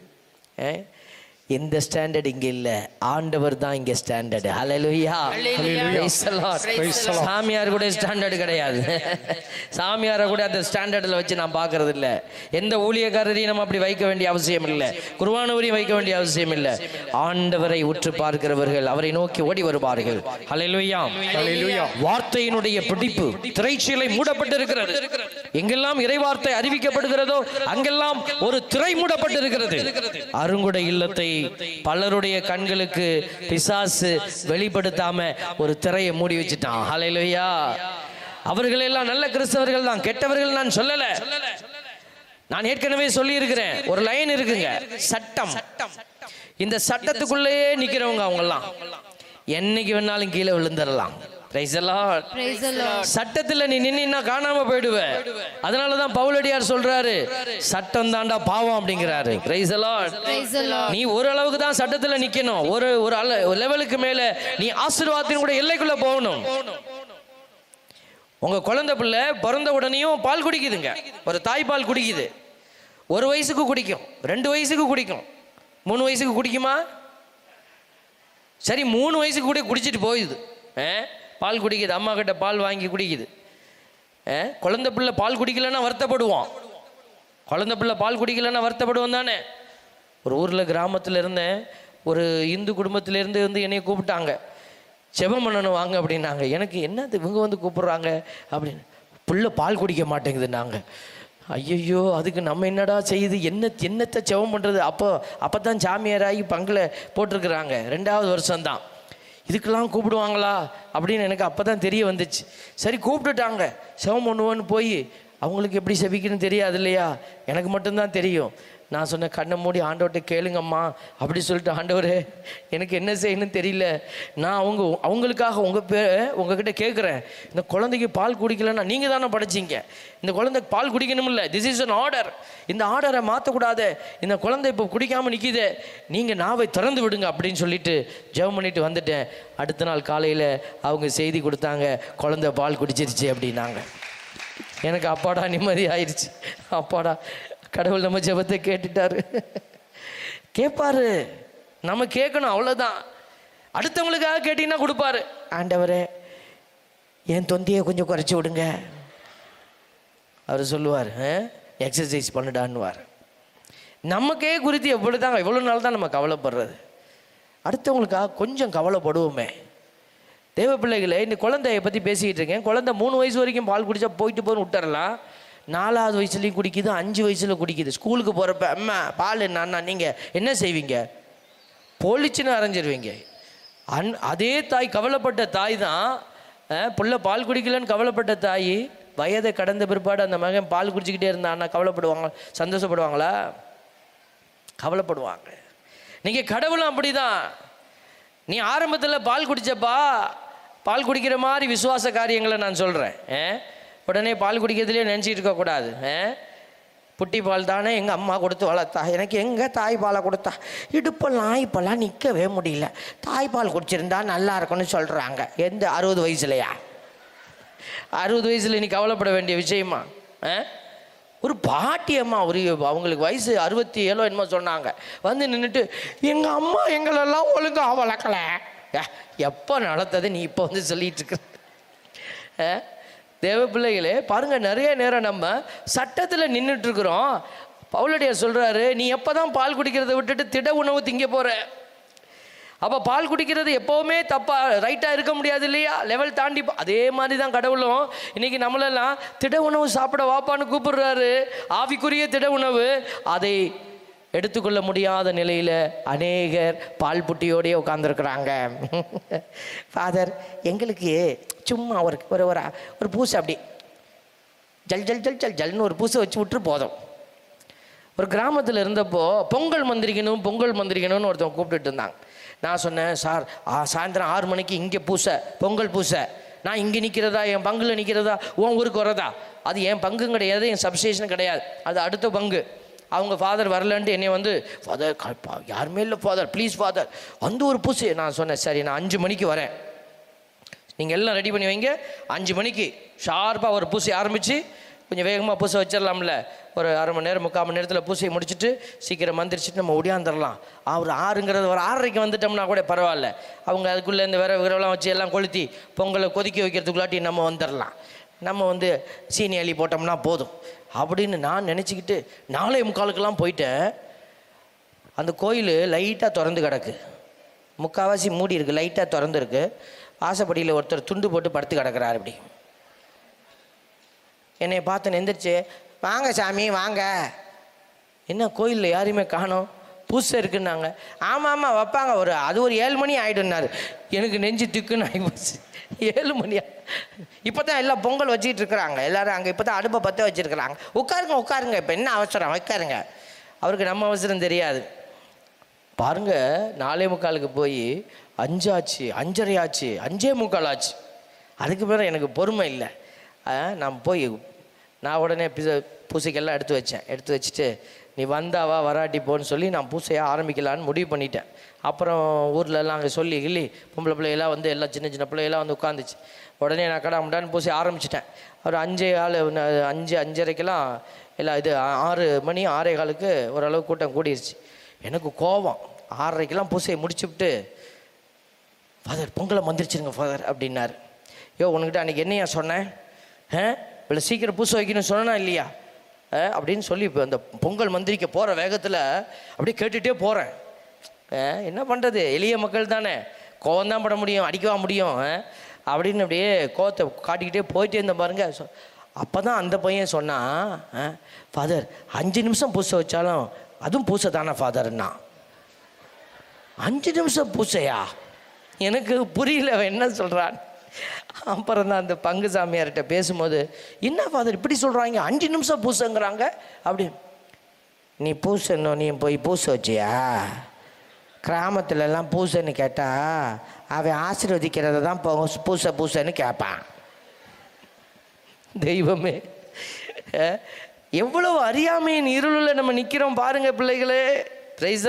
எந்த ஸ்டாண்டர்ட் இங்கே இல்லை ஆண்டவர் தான் இங்கே ஸ்டாண்டர்டு ஹalleluya Praise the Lord. Praise the சாமியார் கூட ஸ்டாண்டர்டு கிடையாது சாமியாரை கூட அந்த ஸ்டாண்டர்டில் வச்சு நான் பார்க்கறது இல்லை எந்த ஊழியக்காரரையும் நம்ம அப்படி வைக்க வேண்டிய அவசியம் இல்லை குருவானவரையும் வைக்க வேண்டிய அவசியம் இல்லை ஆண்டவரை உற்று பார்க்கிறவர்கள் அவரை நோக்கி ஓடி வருவார்கள் ஹalleluya Hallelujah. வார்த்தையினுடைய பிடிப்பு திரைச்சீலை மூடப்பட்டிருக்கிறது எங்கெல்லாம் இறைவார்த்தை அறிவிக்கப்படுகிறதோ அங்கெல்லாம் ஒரு திரை மூடப்பட்டிருக்கிறது அருங்குடை இல்லத்தை பலருடைய கண்களுக்கு பிசாசு வெளிப்படுத்தாம ஒரு திரையை மூடி வச்சுட்டான் ஹalleluya அவர்கள் எல்லாம் நல்ல கிறிஸ்தவர்கள் தான் கெட்டவர்கள் நான் சொல்லல நான் ஏற்கனவே சொல்லி இருக்கிறேன் ஒரு லைன் இருக்குங்க சட்டம் இந்த சட்டத்துக்குள்ளேயே நிக்கிறவங்க அவங்கெல்லாம் என்னைக்கு வேணாலும் கீழே விழுந்துடலாம் Praise the Lord. சட்டத்துல நீ நின்னா காணாம போயிடுவ அதனாலதான் பவுலடியார் சொல்றாரு சட்டம் தாண்டா பாவம் அப்படிங்கிறாரு Praise the Lord. நீ ஓரளவுக்கு தான் சட்டத்துல நிக்கணும் ஒரு ஒரு அள ஒரு லெவலுக்கு மேல நீ ஆசீர்வாதத்தின் கூட எல்லைக்குள்ள போகணும் உங்க குழந்தை பிள்ளை பிறந்த உடனேயும் பால் குடிக்குதுங்க ஒரு தாய்ப்பால் குடிக்குது ஒரு வயசுக்கு குடிக்கும் ரெண்டு வயசுக்கு குடிக்கும் மூணு வயசுக்கு குடிக்குமா சரி மூணு வயசுக்கு கூட குடிச்சிட்டு போயிடுது ஆ? பால் குடிக்குது அம்மா கிட்ட பால் வாங்கி குடிக்குது ஆ? குழந்தை பிள்ளை பால் குடிக்கலன்னா வருத்தப்படுவான் குழந்தை பிள்ளை பால் குடிக்கலன்னா வருத்தப்படுவான் தானே ஒரு ஊரில் கிராமத்தில் இருந்தேன் ஒரு இந்து குடும்பத்திலேருந்து வந்து என்னைய கூப்பிட்டாங்க செபம் பண்ணணும் வாங்க அப்படின்னாங்க எனக்கு என்னது இவங்க வந்து கூப்பிடுறாங்க அப்படின்னு புள்ள பால் குடிக்க மாட்டேங்குது நாங்கள் ஐயையோ அதுக்கு நம்ம என்னடா செய்யுது என்ன என்னத்தை ஜெபம் பண்ணுறது அப்போ அப்போ தான் சாமியாராகி பங்கில் போட்டிருக்கிறாங்க ரெண்டாவது வருஷம்தான் இதுக்கெல்லாம் கூப்பிடுவாங்களா அப்படின்னு எனக்கு அப்போ தான் தெரிய வந்துச்சு சரி கூப்பிட்டுட்டாங்க செவம் பண்ணுவோன்னு போய் அவங்களுக்கு எப்படி செபிக்கணும்னு தெரியாது இல்லையா எனக்கு மட்டும்தான் தெரியும் நான் சொன்னேன் கண்ணை மூடி ஆண்டவர்கிட்ட கேளுங்கம்மா அப்படி சொல்லிட்டு ஆண்டவரே எனக்கு என்ன செய்யணும்னு தெரியல நான் அவங்க அவங்களுக்காக உங்கள் பே உங்ககிட்ட கேட்குறேன் இந்த குழந்தைக்கு பால் குடிக்கலன்னா நீங்கள் தானே படைச்சீங்க இந்த குழந்தை பால் குடிக்கணும் இல்லை திஸ் இஸ் an ஆர்டர் இந்த ஆர்டரை மாற்றக்கூடாது இந்த குழந்தை இப்போ குடிக்காமல் நிற்கிதே நீங்கள் நாவை திறந்து விடுங்க அப்படின்னு சொல்லிட்டு ஜெபம் பண்ணிட்டு வந்துட்டேன் அடுத்த நாள் காலையில் அவங்க செய்தி கொடுத்தாங்க குழந்தை பால் குடிச்சிருச்சு அப்படின்னாங்க எனக்கு அப்பாடா நிம்மதி ஆயிடுச்சு அப்பாடா கடவுள் நம்ம ஜெபத்தை கேட்டுட்டாரு கேட்பாரு நம்ம கேட்கணும் அவ்வளோதான் அடுத்தவங்களுக்காக கேட்டீங்கன்னா கொடுப்பாரு ஆண்டவரே என் தொந்தியை கொஞ்சம் குறைச்சி விடுங்க அவர் சொல்லுவார் எக்ஸசைஸ் பண்ணுடான்னுவார் நமக்கே குறித்து எவ்வளோ தான் எவ்வளோ நாள் தான் நம்ம கவலைப்படுறது அடுத்தவங்களுக்காக கொஞ்சம் கவலைப்படுவோமே தேவ பிள்ளைகளே இந்த குழந்தைய பற்றி பேசிக்கிட்டு இருக்கேன் குழந்தை மூணு வயசு வரைக்கும் பால் குடிச்சா போயிட்டு போன்னு விட்டுறலாம் நாலாவது வயசுலேயும் குடிக்குது அஞ்சு வயசில் குடிக்குது ஸ்கூலுக்கு போகிறப்ப அம்மா பால் என்னன்னா நீங்கள் என்ன செய்வீங்க பொழிச்சுன்னு அரைஞ்சிருவீங்க அன் அதே தாய் கவலைப்பட்ட தாய் தான் அஹ், புள்ள பால் குடிக்கலன்னு கவலைப்பட்ட தாய் வயதை கடந்த பிற்பாடு அந்த மகன் பால் குடிச்சிக்கிட்டே இருந்தான்னா கவலைப்படுவாங்க சந்தோஷப்படுவாங்களா கவலைப்படுவாங்க நீங்கள் கடவுளும் அப்படிதான் நீ ஆரம்பத்தில் பால் குடிச்சப்பா பால் குடிக்கிற மாதிரி விசுவாச காரியங்களை நான் சொல்கிறேன் உடனே பால் குடிக்கிறதுலேயே நினச்சிட்டு இருக்கக்கூடாது ஆ? புட்டி பால் தானே எங்கள் அம்மா கொடுத்து வளர்த்தா எனக்கு எங்கே தாய் பாலை கொடுத்தா இடுப்பெல்லாம் இப்போல்லாம் நிற்கவே முடியல தாய்ப்பால் குடிச்சிருந்தா நல்லா இருக்கும்னு சொல்கிறாங்க எந்த அறுபது வயசுலையா அறுபது வயசில் நீ கவலைப்பட வேண்டிய விஷயமா ஆ? ஒரு பாட்டியம்மா ஒரு அவங்களுக்கு வயசு அறுபத்தி ஏழோ என்னமோ சொன்னாங்க வந்து நின்றுட்டு எங்கள் அம்மா எங்களெல்லாம் ஒழுங்கா வளர்க்கல ஏ, எப்போ நடத்தது நீ இப்போ வந்து சொல்லிட்டு இருக்க ஆ? தேவ பிள்ளைகளே பாருங்க நிறைய நேரம் நம்ம சட்டத்தில் நின்றுட்டு இருக்கிறோம் பவுலடியார் சொல்றாரு நீ எப்பதான் பால் குடிக்கிறதை விட்டுட்டு திட உணவு திங்க போற அப்போ பால் குடிக்கிறது எப்போவுமே தப்பா ரைட்டாக இருக்க முடியாது இல்லையா லெவல் தாண்டி போ- அதே மாதிரி தான் கடவுளும் இன்னைக்கு நம்மளெல்லாம் திட உணவு சாப்பிட வாப்பான்னு கூப்பிடுறாரு ஆவிக்குரிய திட உணவு அதை எடுத்துக்கொள்ள முடியாத நிலையில் அநேகர் பால் புட்டியோடயே உட்காந்துருக்குறாங்க ஃபாதர் எங்களுக்கு சும்மா ஒரு ஒரு ஒரு ஒரு பூசை அப்படி ஜல் ஜல் ஜல் ஜல் ஜல்னு ஒரு பூசை வச்சு விட்டுரு போதும் ஒரு கிராமத்தில் இருந்தப்போ பொங்கல் மந்திரிக்கணும் பொங்கல் மந்திரிக்கணும்னு ஒருத்தவங்க கூப்பிட்டுட்டு இருந்தாங்க நான் சொன்னேன் சார் ஆ, சாயந்தரம் ஆறு மணிக்கு இங்கே பூசை பொங்கல் பூசை நான் இங்கே நிற்கிறதா என் பங்கில் நிற்கிறதா உன் ஊருக்கு வரதா அது என் பங்கும் கிடையாது என் சப்ஸ்டேஷன் கிடையாது அது அடுத்த பங்கு அவங்க ஃபாதர் வரலன்ட்டு என்னை வந்து ஃபாதர் யாருமே இல்லை ஃபாதர் ப்ளீஸ் ஃபாதர் வந்து ஒரு பூசை நான் சொன்னேன் சரி நான் அஞ்சு மணிக்கு வரேன் நீங்கள் எல்லாம் ரெடி பண்ணி வைங்க அஞ்சு மணிக்கு ஷார்ப்பாக ஒரு பூசை ஆரம்பித்து கொஞ்சம் வேகமாக பூசை வச்சிடலாம்ல ஒரு அரை மணி நேரம் முக்கால் மணி நேரத்தில் பூசையை முடிச்சுட்டு சீக்கிரம் மந்திரிச்சிட்டு நம்ம ஒடியாந்துடலாம் அவர் ஆறுங்கிறது ஒரு ஆறரைக்கு வந்துட்டோம்னா கூட பரவாயில்ல அவங்க அதுக்குள்ளே இந்த விர விரவெல்லாம் வச்சு எல்லாம் கொளுத்தி பொங்கலை கொதிக்க வைக்கிறதுக்குள்ளாட்டி நம்ம வந்துடலாம் நம்ம வந்து சீனி அள்ளி போட்டோம்னா போதும் அப்படின்னு நான் நினச்சிக்கிட்டு நாளை முக்காலுக்கெல்லாம் போயிட்டேன் அந்த கோயில் லைட்டாக திறந்து கிடக்கு முக்கால்வாசி மூடி இருக்கு லைட்டாக திறந்துருக்கு வாசப்படியில் ஒருத்தர் துண்டு போட்டு படுத்து கிடக்குறாரு இப்படி என்னை பார்த்து எந்திரிச்சு வாங்க சாமி வாங்க என்ன கோயிலில் யாரையுமே காணோம் பூசை இருக்குன்னாங்க ஆமாம் ஆமாம் வைப்பாங்க ஒரு அது ஒரு ஏழு மணி ஆகிடும்னாரு எனக்கு நெஞ்சு திக்குன்னு ஆகி போச்சு ஏழு மணியா இப்போ தான் எல்லாம் பொங்கல் வச்சுக்கிட்டு இருக்கிறாங்க எல்லாரும் அங்கே இப்போ தான் அடுப்பை பற்ற வச்சுருக்குறாங்க உட்காருங்க உட்காருங்க இப்போ என்ன அவசரம் உட்காருங்க அவருக்கு நம்ம அவசரம் தெரியாது பாருங்க நாலே முக்காலுக்கு போய் அஞ்சாச்சு அஞ்சரை ஆச்சு அஞ்சே முக்கால் ஆச்சு அதுக்கு பிறகு எனக்கு பொறுமை இல்லை ஆ, நான் போய் நான் உடனே பிச பூசைக்கெல்லாம் எடுத்து வச்சேன் எடுத்து வச்சுட்டு நீ வந்தாவா வராட்டி போன்னு சொல்லி நான் பூசையை ஆரம்பிக்கலான்னு முடிவு பண்ணிட்டேன் அப்புறம் ஊர்ல எல்லாம் அங்கே சொல்லி கிள்ளி பொம்பளை பிள்ளையெல்லாம் வந்து எல்லாம் சின்ன சின்ன பிள்ளையெல்லாம் வந்து உட்காந்துச்சு உடனே நான் கடை முடான்னு பூசை ஆரம்பிச்சிட்டேன் ஒரு அஞ்சே கால் அஞ்சு அஞ்சரைக்கெல்லாம் எல்லாம் இது ஆ- ஆறு மணி ஆறே காலுக்கு ஓரளவு கூட்டம் கூடிருச்சு எனக்கு கோபம் ஆறரைக்கெல்லாம் பூசையை முடிச்சுவிட்டு ஃபாதர் பொங்கலை மந்திரிச்சிருங்க ஃபாதர் அப்படின்னாரு யோ உனக்கிட்ட அன்றைக்கி என்னையா சொன்னேன் ஆ இவ்வளோ சீக்கிரம் பூசை வைக்கணும்னு சொன்னா இல்லையா ஆ, அப்படின்னு சொல்லி இப்போ அந்த பொங்கல் மந்திரிக்க போகிற வேகத்தில் அப்படியே கேட்டுகிட்டே போகிறேன் என்ன பண்ணுறது எளிய மக்கள் தானே கோவம் தான் பட முடியும் அடிக்கவா முடியும் ஆ? அப்படின்னு அப்படியே கோவத்தை காட்டிக்கிட்டே போயிட்டே இருந்த பாருங்க சொ- அப்போ தான் அந்த பையன் சொன்னான் ஃபாதர் அஞ்சு நிமிஷம் பூசை வச்சாலும் அதுவும் பூசை தானே ஃபாதர்னா அஞ்சு நிமிஷம் பூசையா எனக்கு புரியல அவன் என்ன சொல்கிறான் அப்புறம் தான் அந்த பங்கு சாமியார்கிட்ட பேசும்போது என்ன ஃபாதர் இப்படி சொல்கிறாங்க அஞ்சு நிமிஷம் பூசைங்கிறாங்க அப்படி நீ பூசணும் நீ போய் பூசை வச்சியா கிராமத்துல எல்லாம் பூசைன்னு கேட்டா அவன் ஆசீர்வதிக்கிறத தான் போ- பூசை பூசைன்னு கேட்பான் தெய்வமே அஹ், எவ்வளவு அறியாமையின் இருளில் நம்ம நிற்கிறோம் பாருங்க பிள்ளைகளே பிரைஸ்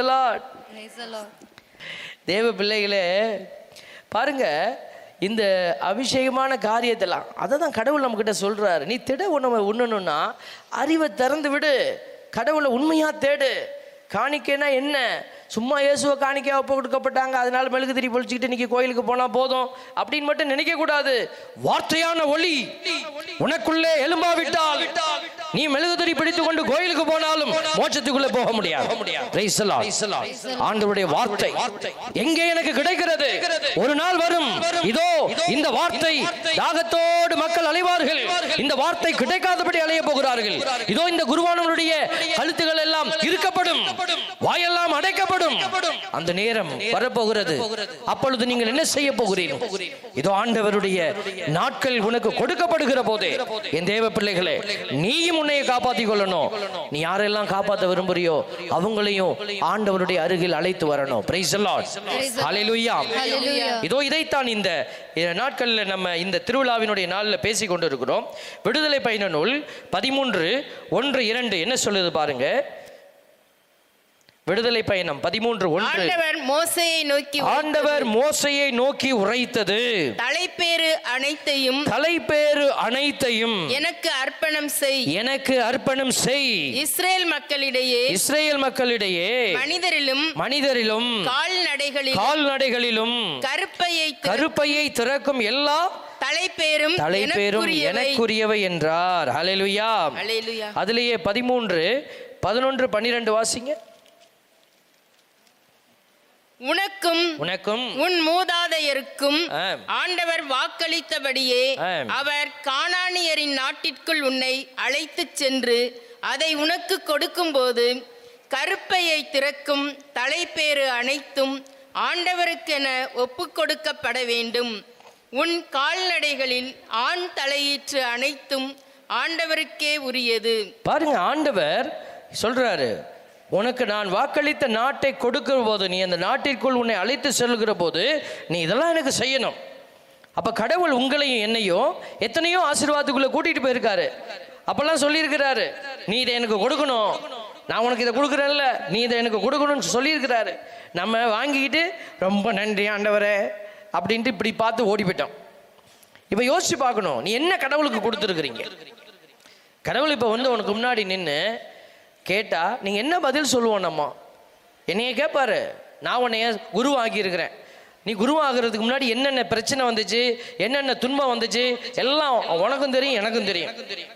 தேவ பிள்ளைகளே பாருங்க இந்த அபிஷேகமான காரியத்தெல்லாம் அதை தான் கடவுள் நம்மக்கிட்ட சொல்றாரு நீ திட உணவை உண்ணணும்னா அறிவை திறந்து விடு கடவுளை உண்மையா தேடு காணிக்கைனா என்ன சும்மா இயேசுவை காணிக்கையா ஒப்பு கொடுக்கப்பட்டாங்க அதனால மெழுகு திரி பொழிச்சுக்கிட்டு இன்னைக்கு கோயிலுக்கு போனா போதும் அப்படின்னு மட்டும் நினைக்க கூடாது வார்த்தையான ஒளி உனக்குள்ளே எலும்பாவிட்டால் நீ மெழுகுதிரி பிடித்து கொண்டு கோயிலுக்கு போனாலும் மோட்சத்துக்குள்ளே போக முடியாது Praise the Lord. ஆண்டவருடைய வார்த்தை எங்கே எனக்கு கிடைக்கிறது ஒரு நாள் வரும் இதோ இந்த வார்த்தை தாகத்தோடு மக்கள் அலைவார்கள் இந்த வார்த்தை கிடைக்காதபடி அலைய போகிறார்கள் இதோ இந்த குருவானவருடைய கழுத்துகள் எல்லாம் இருக்கப்படும் வாயெல்லாம் அடைக்கப்படும் அந்த நேரம் வரப்போகிறது அப்பொழுது நீங்கள் என்ன செய்ய போகிறீர்கள் இதோ ஆண்டவருடைய நாட்கள் உனக்கு கொடுக்கப்படுகிற போதே என் தேவ பிள்ளைகளே நீயும் உன்னைய காப்பாத்திக் கொள்ளணும் நீ யாரெல்லாம் காப்பாத்த விரும்புறியோ அவங்களையும் ஆண்டவருடைய அருகில் அழைத்து வரணும் பிரைஸ் ஹalleluya இதோ இதைத்தான் இந்த இந்த நாட்கள்ல நம்ம இந்த திருவிழாவினுடைய நாளில் பேசி கொண்டு இருக்கிறோம் விடுதலை பயண நூல் பதிமூன்று ஒன்று இரண்டு என்ன சொல்லுது பாருங்க விடுதலை பயணம் பதிமூன்று ஒன்று ஆண்டவர் மோசையை நோக்கி ஆண்டவர் மோசையை நோக்கி உரைத்தது தலைப்பேறு அனைத்தையும் தலைப்பேறு அனைத்தையும் எனக்கு அர்ப்பணம் செய் எனக்கு அர்ப்பணம் செய் இஸ்ரேல் மக்களிடையே இஸ்ரேல் மக்களிடையே மனிதரிலும் மனிதரிலும் கால்நடைகளிலும் கால்நடைகளிலும் கருப்பையை திற- கருப்பையை திறக்கும் எல்லா தலைப்பேரும் தலைப்பேரும் எனக்குரியவை. எனக்குரியவை என்றார் ஹalleluya அல்லேலூயா. அதிலேயே பதிமூன்று பதினொன்று பன்னிரெண்டு வாசிங்க உனக்கும் உனக்கும் உன் மூதாதையருக்கும் ஆம். ஆண்டவர் வாக்களித்தபடியே ஆம். அவர் கானானியரின் நாட்டிற்குள் உன்னை அழைத்துச் சென்று அதை உனக்கு கொடுக்கும்போது கருப்பையை திறக்கும் தலைப்பேறு அனைத்தும் ஆண்டவருக்கென ஒப்புக் கொடுக்கப்பட வேண்டும் உன் கால்நடைகளில் ஆண் தலையீற்று அனைத்தும் ஆண்டவருக்கே உரியது பாருங்க ஆண்டவர் சொல்றாரு உனக்கு நான் வாக்களித்த நாட்டை கொடுக்கிற போது நீ அந்த நாட்டிற்குள் உன்னை அழைத்து செல்கிற போது நீ இதெல்லாம் எனக்கு செய்யணும் அப்ப கடவுள் உங்களையும் என்னையும் எத்தனையோ ஆசீர்வாதத்துக்குள்ள கூட்டிட்டு போயிருக்காரு அப்பெல்லாம் சொல்லியிருக்கிறாரு நீ இதை எனக்கு கொடுக்கணும் நான் உனக்கு இதை கொடுக்குறேன்ல நீ இதை எனக்கு கொடுக்கணும்னு சொல்லியிருக்கிறாரு நம்ம வாங்கிக்கிட்டு ரொம்ப நன்றி ஆண்டவரே அப்படின்ட்டு இப்படி பார்த்து ஓடி போயிட்டோம் இப்போ யோசிச்சு பார்க்கணும் நீ என்ன கடவுளுக்கு கொடுத்துருக்குறீங்க கடவுள் இப்போ வந்து உனக்கு முன்னாடி நின்று கேட்டா நீங்கள் என்ன பதில் சொல்லுவோம் நம்ம என்னைய கேட்பாரு நான் உன்னைய குருவாக்கி இருக்கிறேன் நீ குருவாகிறதுக்கு முன்னாடி என்னென்ன பிரச்சனை வந்துச்சு என்னென்ன துன்பம் வந்துச்சு எல்லாம் உனக்கும் தெரியும் எனக்கும் தெரியும்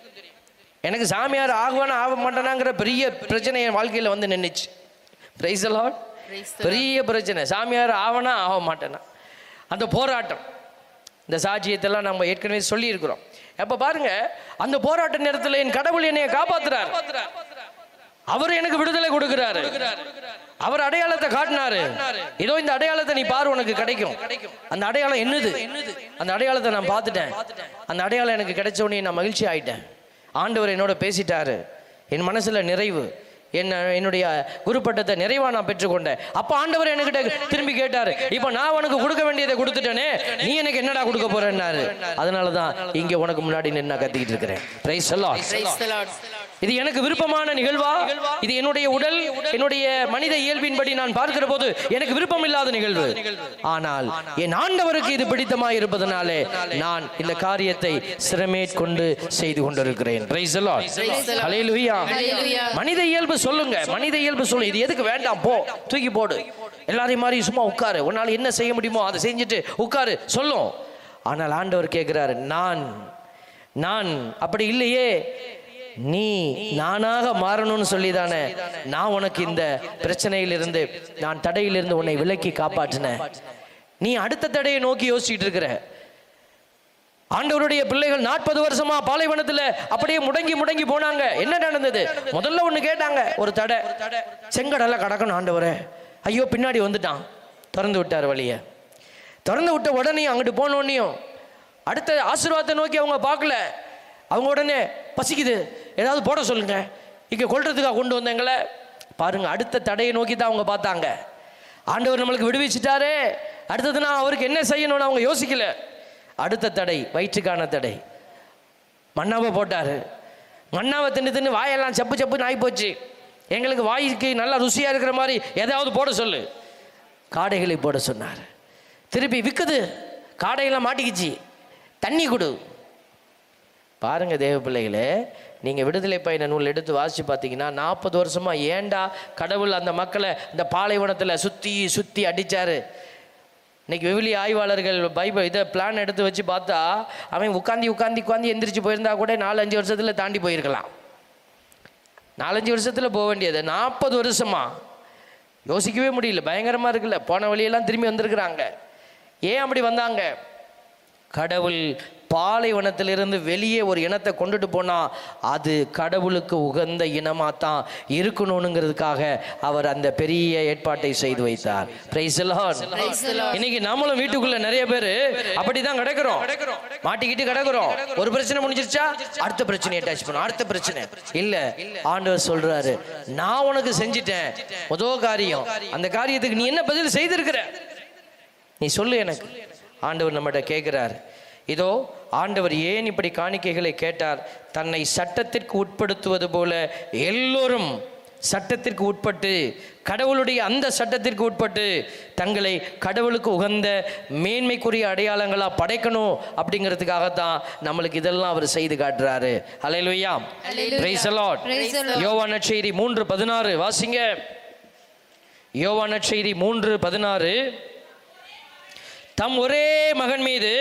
எனக்கு சாமியார் ஆகுவானா ஆக மாட்டானாங்கிற பெரிய பிரச்சனை என் வாழ்க்கையில் வந்து நின்றுச்சு பிரைஸ் லார்ட் Praise the பெரிய பிரச்சனை சாமியார் ஆவனா ஆக மாட்டேனா அந்த போராட்டம் இந்த சாட்சியத்தெல்லாம் நம்ம ஏற்கனவே சொல்லியிருக்கிறோம் அப்ப பாருங்க அந்த போராட்ட நேரத்தில் என் கடவுள் என்னைய காப்பாத்துறார் அவர் எனக்கு விடுதலை கொடுக்கிறாரு அவர் அடையாளத்தை காட்டினாரு இதோ இந்த அடையாளத்தை நீ பாரு உனக்கு கிடைக்கும் அந்த அடையாளம் என்னது அந்த அடையாளத்தை நான் பார்த்துட்டேன் அந்த அடையாளம் எனக்கு கிடைச்ச உடனே நான் மகிழ்ச்சி ஆயிட்டேன் ஆண்டவர் என்னோட பேசிட்டாரு என் மனசுல நிறைவு என்ன என்னுடைய குருப்பட்டத்தை நிறைவா நான் பெற்றுக்கொண்டேன் அப்ப ஆண்டவர் என்கிட்ட திரும்பி கேட்டாரு இப்போ நான் உனக்கு கொடுக்க வேண்டியதை கொடுத்துட்டேனே நீ எனக்கு என்னடா கொடுக்க போறேன்னாரு அதனால தான் இங்க உனக்கு முன்னாடி நின்று நான் கத்திக்கிட்டு இருக்கிறேன் பிரைஸ் எல்லாம் Praise the Lord. இது எனக்கு விருப்பமான நிகழ்வா இது என்னுடைய உடல் என்னுடைய மனித இயல்பின்படி நான் பார்க்கிற போது எனக்கு விருப்பம் இல்லாத நிகழ்வு ஆனால் என் ஆண்டவருக்கு இது பிடித்தமாய் இருப்பதனாலே நான் இந்த காரியத்தை சிரமேற்கொண்டு செய்து கொண்டிருக்கிறேன் Praise the Lord. Hallelujah. Hallelujah. மனித இயல்பு சொல்லுங்க மனித இயல்பு சொல்லு இது எதுக்கு வேண்டாம் போ தூக்கி போடு எல்லாரையும் மாதிரி சும்மா உட்காரு உன்னால் என்ன செய்ய முடியுமோ அதை செஞ்சுட்டு உட்காரு சொல்லும் ஆனால் ஆண்டவர் கேட்கிறாரு நான் நான் அப்படி இல்லையே நீ நானாக மாறணும்னு சொல்லிதானே நான் உனக்கு இந்த பிரச்சனையிலிருந்து நான் தடையிலிருந்து உன்னை விலக்கி காப்பாற்றினேன் நீ அடுத்த தடையை நோக்கி யோசிச்சுட்டு இருக்கிற ஆண்டவருடைய பிள்ளைகள் நாற்பது வருஷமா பாலைவனத்தில் அப்படியே முடங்கி முடங்கி போனாங்க என்ன நடந்தது முதல்ல ஒன்று கேட்டாங்க ஒரு தடை செங்கடலை கடக்கணும் ஆண்டவரே ஐயோ பின்னாடி வந்துட்டான் திறந்து விட்டார் வழியை திறந்து விட்ட உடனே அங்கிட்டு போனோடனையும் அடுத்த ஆசீர்வாதத்தை நோக்கி அவங்க பார்க்கல அவங்க உடனே பசிக்குது ஏதாவது போட சொல்லுங்க இங்கே கொல்றதுக்காக கொண்டு வந்தவங்கள பாருங்க அடுத்த தடையை நோக்கி தான் அவங்க பார்த்தாங்க ஆண்டவர் நம்மளுக்கு விடுவிச்சிட்டாரே அடுத்தது நான் அவருக்கு என்ன செய்யணும்னு அவங்க யோசிக்கல அடுத்த தடை வயிற்றுக்கான தடை மண்ணாவை போட்டார் மண்ணாவை தின்னு தின்னு வாயெல்லாம் செப்பு செப்புன்னு ஆகி போச்சு எங்களுக்கு வாய்க்கு நல்லா ருசியாக இருக்கிற மாதிரி எதாவது போட சொல்லு காடைகளை போட சொன்னார் திருப்பி விற்குது காடையெல்லாம் மாட்டிக்கிச்சு தண்ணி கொடு பாருங்க தேவ பிள்ளைகளே நீங்கள் விடுதலை பயண நூல் எடுத்து வாசித்து பார்த்தீங்கன்னா நாற்பது வருஷமா ஏண்டா கடவுள் அந்த மக்களை இந்த பாலைவனத்தில் சுற்றி சுற்றி அடிச்சாரு இன்னைக்கு விவிலி ஆய்வாளர்கள் பைபிள் இதை பிளான் எடுத்து வச்சு பார்த்தா அவன் உட்காந்து உட்காந்து உட்காந்து எந்திரிச்சு போயிருந்தா கூட நாலஞ்சு வருஷத்தில் தாண்டி போயிருக்கலாம் நாலஞ்சு வருஷத்தில் போக வேண்டியது நாற்பது வருஷமா யோசிக்கவே முடியல பயங்கரமாக இருக்குல்ல போன வழியெல்லாம் திரும்பி வந்திருக்கிறாங்க ஏன் அப்படி வந்தாங்க கடவுள் பாலைவனத்திலிருந்து வெளியே ஒரு இனத்தை கொண்டுட்டு போனா அது கடவுளுக்கு உகந்த இனமாக தான் இருக்கணுங்கிறதுக்காக அவர் அந்த பெரிய ஏற்பாட்டை செய்து வைத்தார் Praise the Lord. இன்னைக்கு நாமளும் வீட்டுக்குள்ள நிறைய பேர் அப்படிதான் கிடக்குறோம் மாட்டிக்கிட்டு கிடக்குறோம் ஒரு பிரச்சனை முடிஞ்சிருச்சா அடுத்த பிரச்சனையை அட்டாச் பண்ணும் அடுத்த பிரச்சனை இல்ல ஆண்டவர் சொல்றாரு நான் உனக்கு செஞ்சிட்டேன் முதல் காரியம் அந்த காரியத்துக்கு நீ என்ன பதில் செய்திருக்கிற நீ சொல்லு எனக்கு ஆண்டவர் நம்மகிட்ட கேட்குறார் இதோ ஆண்டவர் ஏன் இப்படி காணிக்கைகளை கேட்டார் தன்னை சட்டத்திற்கு உட்படுத்துவது போல எல்லோரும் சட்டத்திற்கு உட்பட்டு கடவுளுடைய அந்த சட்டத்திற்கு உட்பட்டு தங்களை கடவுளுக்கு உகந்த மேன்மைக்குரிய அடையாளங்களாக படைக்கணும் அப்படிங்கிறதுக்காகத்தான் நம்மளுக்கு இதெல்லாம் அவர் செய்து காட்டுறாரு hallelujah praise the Lord Praise the Lord. யோவான செய்தி மூன்று பதினாறு வாசிங்க யோவான செய்தி மூன்று பதினாறு தம் ஒரே மகன் மீது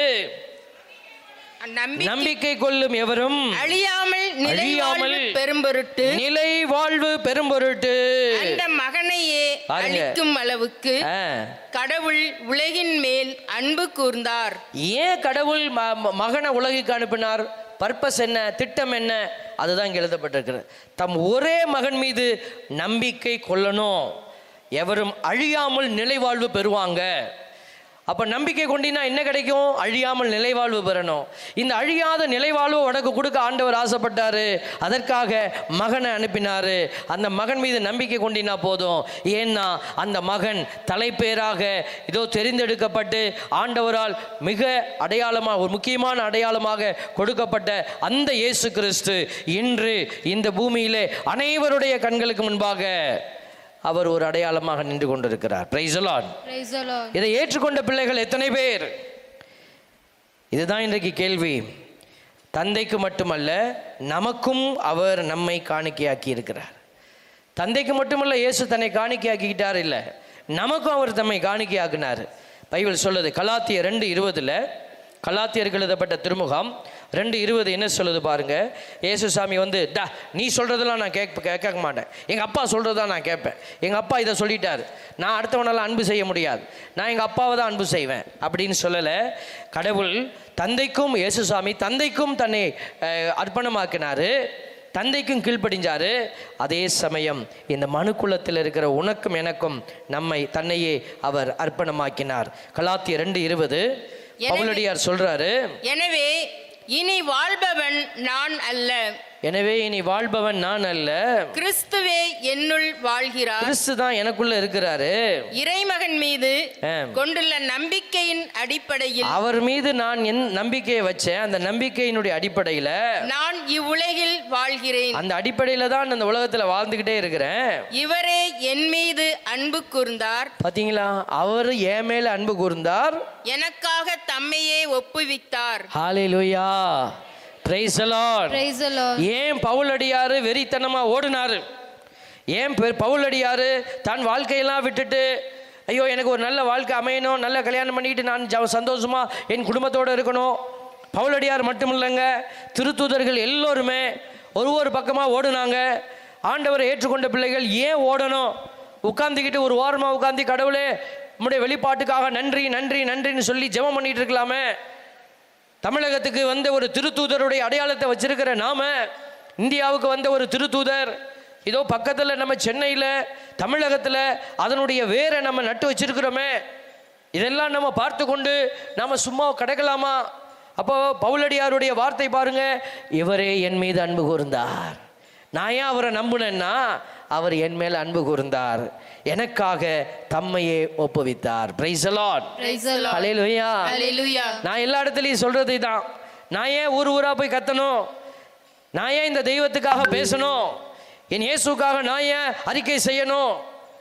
நம்பி நம்பிக்கை கொள்ளும் எவரும் அழியாமல் அழியாமல் நிலைவாழ்வு பெரும்பொருட்டு நிலை வாழ்வு பெரும்பொருட்டு அந்த மகனையே பாருங்க. அழிக்கும் அளவுக்கு ஆ. கடவுள் உலகின் மேல் அன்பு கூர்ந்தார் ஏன் கடவுள் ம- ம- மகனை உலகுக்கு அனுப்பினார் பர்பஸ் என்ன திட்டம் என்ன அதுதான் இங்கே எழுதப்பட்டிருக்கிறது தம் ஒரே மகன் மீது நம்பிக்கை கொள்ளணும் எவரும் அழியாமல் நிலைவாழ்வு பெறுவாங்க அப்போ நம்பிக்கை கொண்டினா என்ன கிடைக்கும் அழியாமல் நிலைவாழ்வு பெறணும் இந்த அழியாத நிலைவாழ்வு உனக்கு கொடுக்க ஆண்டவர் ஆசைப்பட்டாரு அதற்காக மகனை அனுப்பினாரு அந்த மகன் மீது நம்பிக்கை கொண்டினா போதும் ஏன்னா அந்த மகன் தலைப்பேராக இதோ தெரிந்தெடுக்கப்பட்டு ஆண்டவரால் மிக அடையாளமாக ஒரு முக்கியமான அடையாளமாக கொடுக்கப்பட்ட அந்த இயேசு கிறிஸ்து இன்று இந்த பூமியிலே அனைவருடைய கண்களுக்கு முன்பாக அவர் ஒரு அடையாளமாக நின்று கொண்டிருக்கிறார் பிரைஸ் Praise the Lord. இதை ஏற்றுக்கொண்ட பிள்ளைகள் எத்தனை பேர் இதுதான் இன்றைக்கு கேள்வி தந்தைக்கு மட்டுமல்ல நமக்கும் அவர் நம்மை காணிக்கையாக்கி இருக்கிறார் தந்தைக்கு மட்டுமல்ல இயேசு தன்னை காணிக்கையாக்கிக்கிட்டார் இல்லை நமக்கும் அவர் தம்மை காணிக்கையாக்கினார் பைபிள் சொல்லுது கலாத்திய ரெண்டு இருபதுல கலாத்தியருக்கு எழுதப்பட்ட திருமுகம் ரெண்டு இருபது என்ன சொல்லுது பாருங்க இயேசு சாமி வந்து டா நீ சொல்றதெல்லாம் நான் கேட்க கேட்க மாட்டேன் எங்கள் அப்பா சொல்கிறதா நான் கேட்பேன் எங்கள் அப்பா இதை சொல்லிட்டாரு நான் அடுத்தவனெல்லாம் அன்பு செய்ய முடியாது நான் எங்கள் அப்பாவை தான் அன்பு செய்வேன் அப்படின்னு சொல்லலை கடவுள் தந்தைக்கும் இயேசு சாமி தந்தைக்கும் தன்னை அஹ், அர்ப்பணமாக்கினாரு தந்தைக்கும் கீழ்ப்படிஞ்சாரு அதே சமயம் இந்த மனுக்குலத்தில் இருக்கிற உனக்கும் எனக்கும் நம்மை தன்னையே அவர் அர்ப்பணமாக்கினார் கலாத்திய ரெண்டு இருபது எனவே- பவுலடியார் சொல்றாரு எனவே இனி வாழ்பவன் நான் அல்ல எனவே இனி வாழ்பவன் நான் அல்ல கிறிஸ்துவே என்னுள் வாழ்கிறார் கிறிஸ்து தான் எனக்குள்ள இருக்கிறாரு இறைமகன் மீது ஆ. கொண்டுள்ள நம்பிக்கையின் அடிப்படையில் அவர் மீது நான் என் நம்பிக்கையை வச்சேன் அந்த நம்பிக்கையினுடைய அடிப்படையில் நான் இவ்வுலகில் வாழ்கிறேன் அந்த அடிப்படையில் தான் அந்த உலகத்தில் வாழ்ந்துக்கிட்டே இருக்கிறேன் இவரே என் மீது அன்பு கூர்ந்தார் பார்த்தீங்களா அவர் என் மேல அன்பு கூர்ந்தார் எனக்காக தம்மையே ஒப்புவித்தார் ஹalleluya praise the lord Praise the Lord. ஏன் பவுலடியாரு வெறித்தனமா ஓடினாரு ஏன் பெ- பவுலடியாரு தன் வாழ்க்கையெல்லாம் விட்டுட்டு ஐயோ எனக்கு ஒரு நல்ல வாழ்க்கை அமையணும் நல்ல கல்யாணம் பண்ணிக்கிட்டு நான் ஜ- சந்தோஷமா என் குடும்பத்தோடு இருக்கணும் பவுலடியார் மட்டும் இல்லைங்க திருத்தூதர்கள் எல்லோருமே ஒரு ஒரு பக்கமாக ஓடுனாங்க ஆண்டவரை ஏற்றுக்கொண்ட பிள்ளைகள் ஏன் ஓடணும் உட்காந்துக்கிட்டு ஒரு ஓரமாக உட்காந்து கடவுளே உம்முடைய வெளிப்பாட்டுக்காக நன்றி நன்றி நன்றின்னு சொல்லி ஜெபம் பண்ணிட்டு இருக்கலாமே தமிழகத்துக்கு வந்த ஒரு திருத்தூதருடைய அடையாளத்தை வச்சிருக்கிற நாம இந்தியாவுக்கு வந்த ஒரு திருத்தூதர் இதோ பக்கத்தில் நம்ம சென்னையில் தமிழகத்தில் அதனுடைய வேரை நம்ம நட்டு வச்சிருக்கிறோமே இதெல்லாம் நம்ம பார்த்து கொண்டு நம்ம சும்மா கிடக்கலாமா அப்போ பவுலடியாருடைய வார்த்தை பாருங்க இவரே என் மீது அன்பு கூர்ந்தார் நான் ஏன் அவரை நம்புனேன்னா அவர் என் மேல் அன்பு கூர்ந்தார் எனக்காக தம்மையே ஒப்புவித்தார் praise the Lord Praise the Lord. ஹalleluya Hallelujah. நான் எல்லா இடத்துலையும் சொல்றது தான் நான் ஏன் ஊர் ஊரா போய் கத்தணும் நான் ஏன் இந்த தெய்வத்துக்காக பேசணும் என் இயேசுக்காக நான் ஏன் அறிக்கை செய்யணும்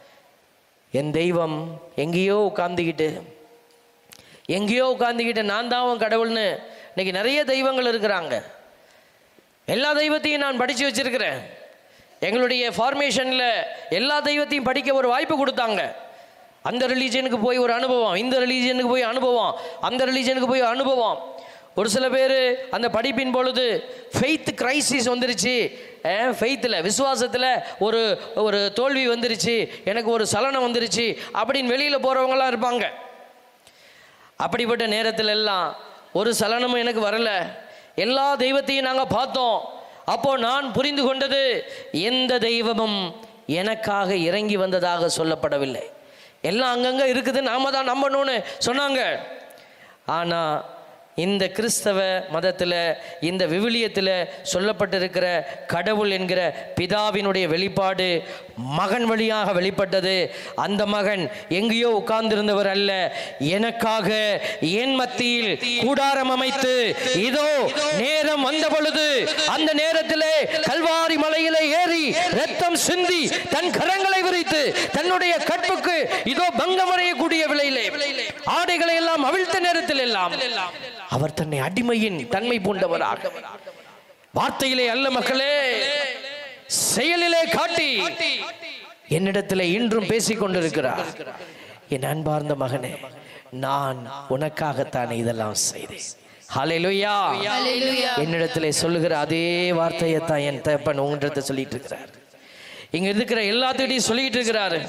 என் தெய்வம் எங்கேயோ உட்கார்ந்துக்கிட்டு எங்கேயோ உட்கார்ந்துக்கிட்டு நான் தான் உன் கடவுள்னு இன்னைக்கு நிறைய தெய்வங்கள் இருக்கிறாங்க எல்லா தெய்வத்தையும் நான் படித்து வச்சிருக்கிறேன் எங்களுடைய ஃபார்மேஷனில் எல்லா தெய்வத்தையும் படிக்க ஒரு வாய்ப்பு கொடுத்தாங்க அந்த ரிலீஜனுக்கு போய் ஒரு அனுபவம் இந்த ரிலீஜனுக்கு போய் அனுபவம் அந்த ரிலீஜனுக்கு போய் அனுபவம் ஒரு சில பேர் அந்த படிப்பின் பொழுது ஃபெய்த் கிரைசிஸ் வந்துருச்சு ஃபெய்த்தில் விசுவாசத்தில் ஒரு ஒரு தோல்வி வந்துருச்சு எனக்கு ஒரு சலனம் வந்துருச்சு அப்படின்னு வெளியில் போகிறவங்களாம் இருப்பாங்க அப்படிப்பட்ட நேரத்தில் எல்லாம் ஒரு சலனமும் எனக்கு வரல எல்லா தெய்வத்தையும் நாங்கள் பார்த்தோம் அப்போ நான் புரிந்து கொண்டது எந்த தெய்வமும் எனக்காக இறங்கி வந்ததாக சொல்லப்படவில்லை எல்லாம் அங்கங்கே இருக்குது நாம தான் நம்பணும்னு சொன்னாங்க ஆனால் இந்த கிறிஸ்தவ மதத்தில் இந்த விவிலியத்தில் சொல்லப்பட்டிருக்கிற கடவுள் என்கிற பிதாவினுடைய வெளிப்பாடு மகன் வழியாக வெளிப்பட்டது அந்த மகன் எங்கேயோ உட்கார்ந்திருந்தவர் அல்ல எனக்காக என் மத்தியில் கூடாரம் அமைத்து இதோ நேரம் வந்த பொழுது அந்த நேரத்திலே கல்வாரி மலையிலே ஏறி ரத்தம் சிந்தி தன் கரங்களை விரித்து தன்னுடைய கற்புக்கு இதோ பங்கமடையக்கூடிய விலையிலே ஆடைகளை எல்லாம் அவிழ்த்த நேரத்தில் எல்லாம் அவர் தன்னை அடிமையின் தன்மை பூண்டவராக வார்த்தையிலே அல்ல மக்களே செயலிலே காட்டி என்னிடத்திலே இன்றும் பேசிக் கொண்டிருக்கிறார் என் அன்பார்ந்த மகனே நான் உனக்காகத்தான் இதெல்லாம் செய்தேன் ஹalleluya Hallelujah. என்னிடத்திலே சொல்லுகிற அதே வார்த்தையை தான் என் தகப்பன் உங்களிடத்தை சொல்லிட்டு இருக்கிறார் இங்க இருக்கிற எல்லாத்துக்கிட்டையும் சொல்லிட்டு இருக்கிறாரு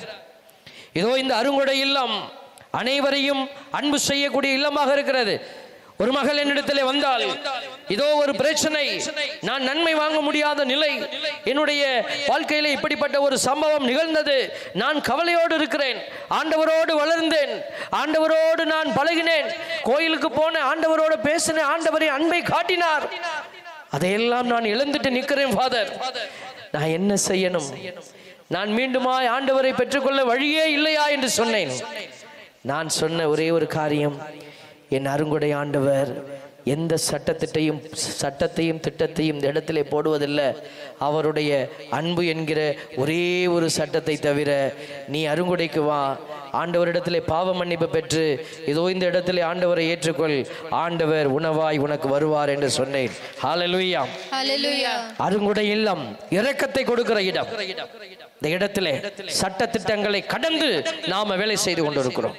இதோ இந்த அருங்கொடை இல்லம் அனைவரையும் அன்பு செய்யக்கூடிய இல்லமாக இருக்கிறது ஒரு மகள் என்னிடத்திலே வந்தால் இதோ ஒரு பிரச்சனை நான் நன்மை வாங்க முடியாத நிலை என்னுடைய வாழ்க்கையில இப்படிப்பட்ட ஒரு சம்பவம் நிகழ்ந்தது நான் கவலையோடு இருக்கிறேன் ஆண்டவரோடு வளர்ந்தேன் ஆண்டவரோடு நான் பழகினேன் கோயிலுக்கு போன ஆண்டவரோடு பேசினேன் ஆண்டவரின் அன்பை காட்டினார் அதையெல்லாம் நான் இழந்துட்டு நிற்கிறேன் ஃபாதர் நான் என்ன செய்யணும் நான் மீண்டுமாய் ஆண்டவரை பெற்றுக்கொள்ள வழியே இல்லையா என்று சொன்னேன் நான் சொன்ன ஒரே ஒரு காரியம் என் அருங்குடை ஆண்டவர் எந்த சட்டத்திட்டையும் சட்டத்தையும் திட்டத்தையும் இந்த இடத்திலே போடுவதில்லை அவருடைய அன்பு என்கிற ஒரே ஒரு சட்டத்தை தவிர நீ அருங்குடைக்கு வா ஆண்டவரிடத்திலே பாவ மன்னிப்பு பெற்று இதோ இந்த இடத்திலே ஆண்டவரை ஏற்றுக்கொள் ஆண்டவர் உணவாய் உனக்கு வருவார் என்று சொன்னேன் ஹalleluya Hallelujah. அருங்குடை இல்லம் இரக்கத்தை கொடுக்கிற இடம் இந்த இடத்திலே சட்ட திட்டங்களை கடந்து நாம வேலை செய்து கொண்டிருக்கிறோம்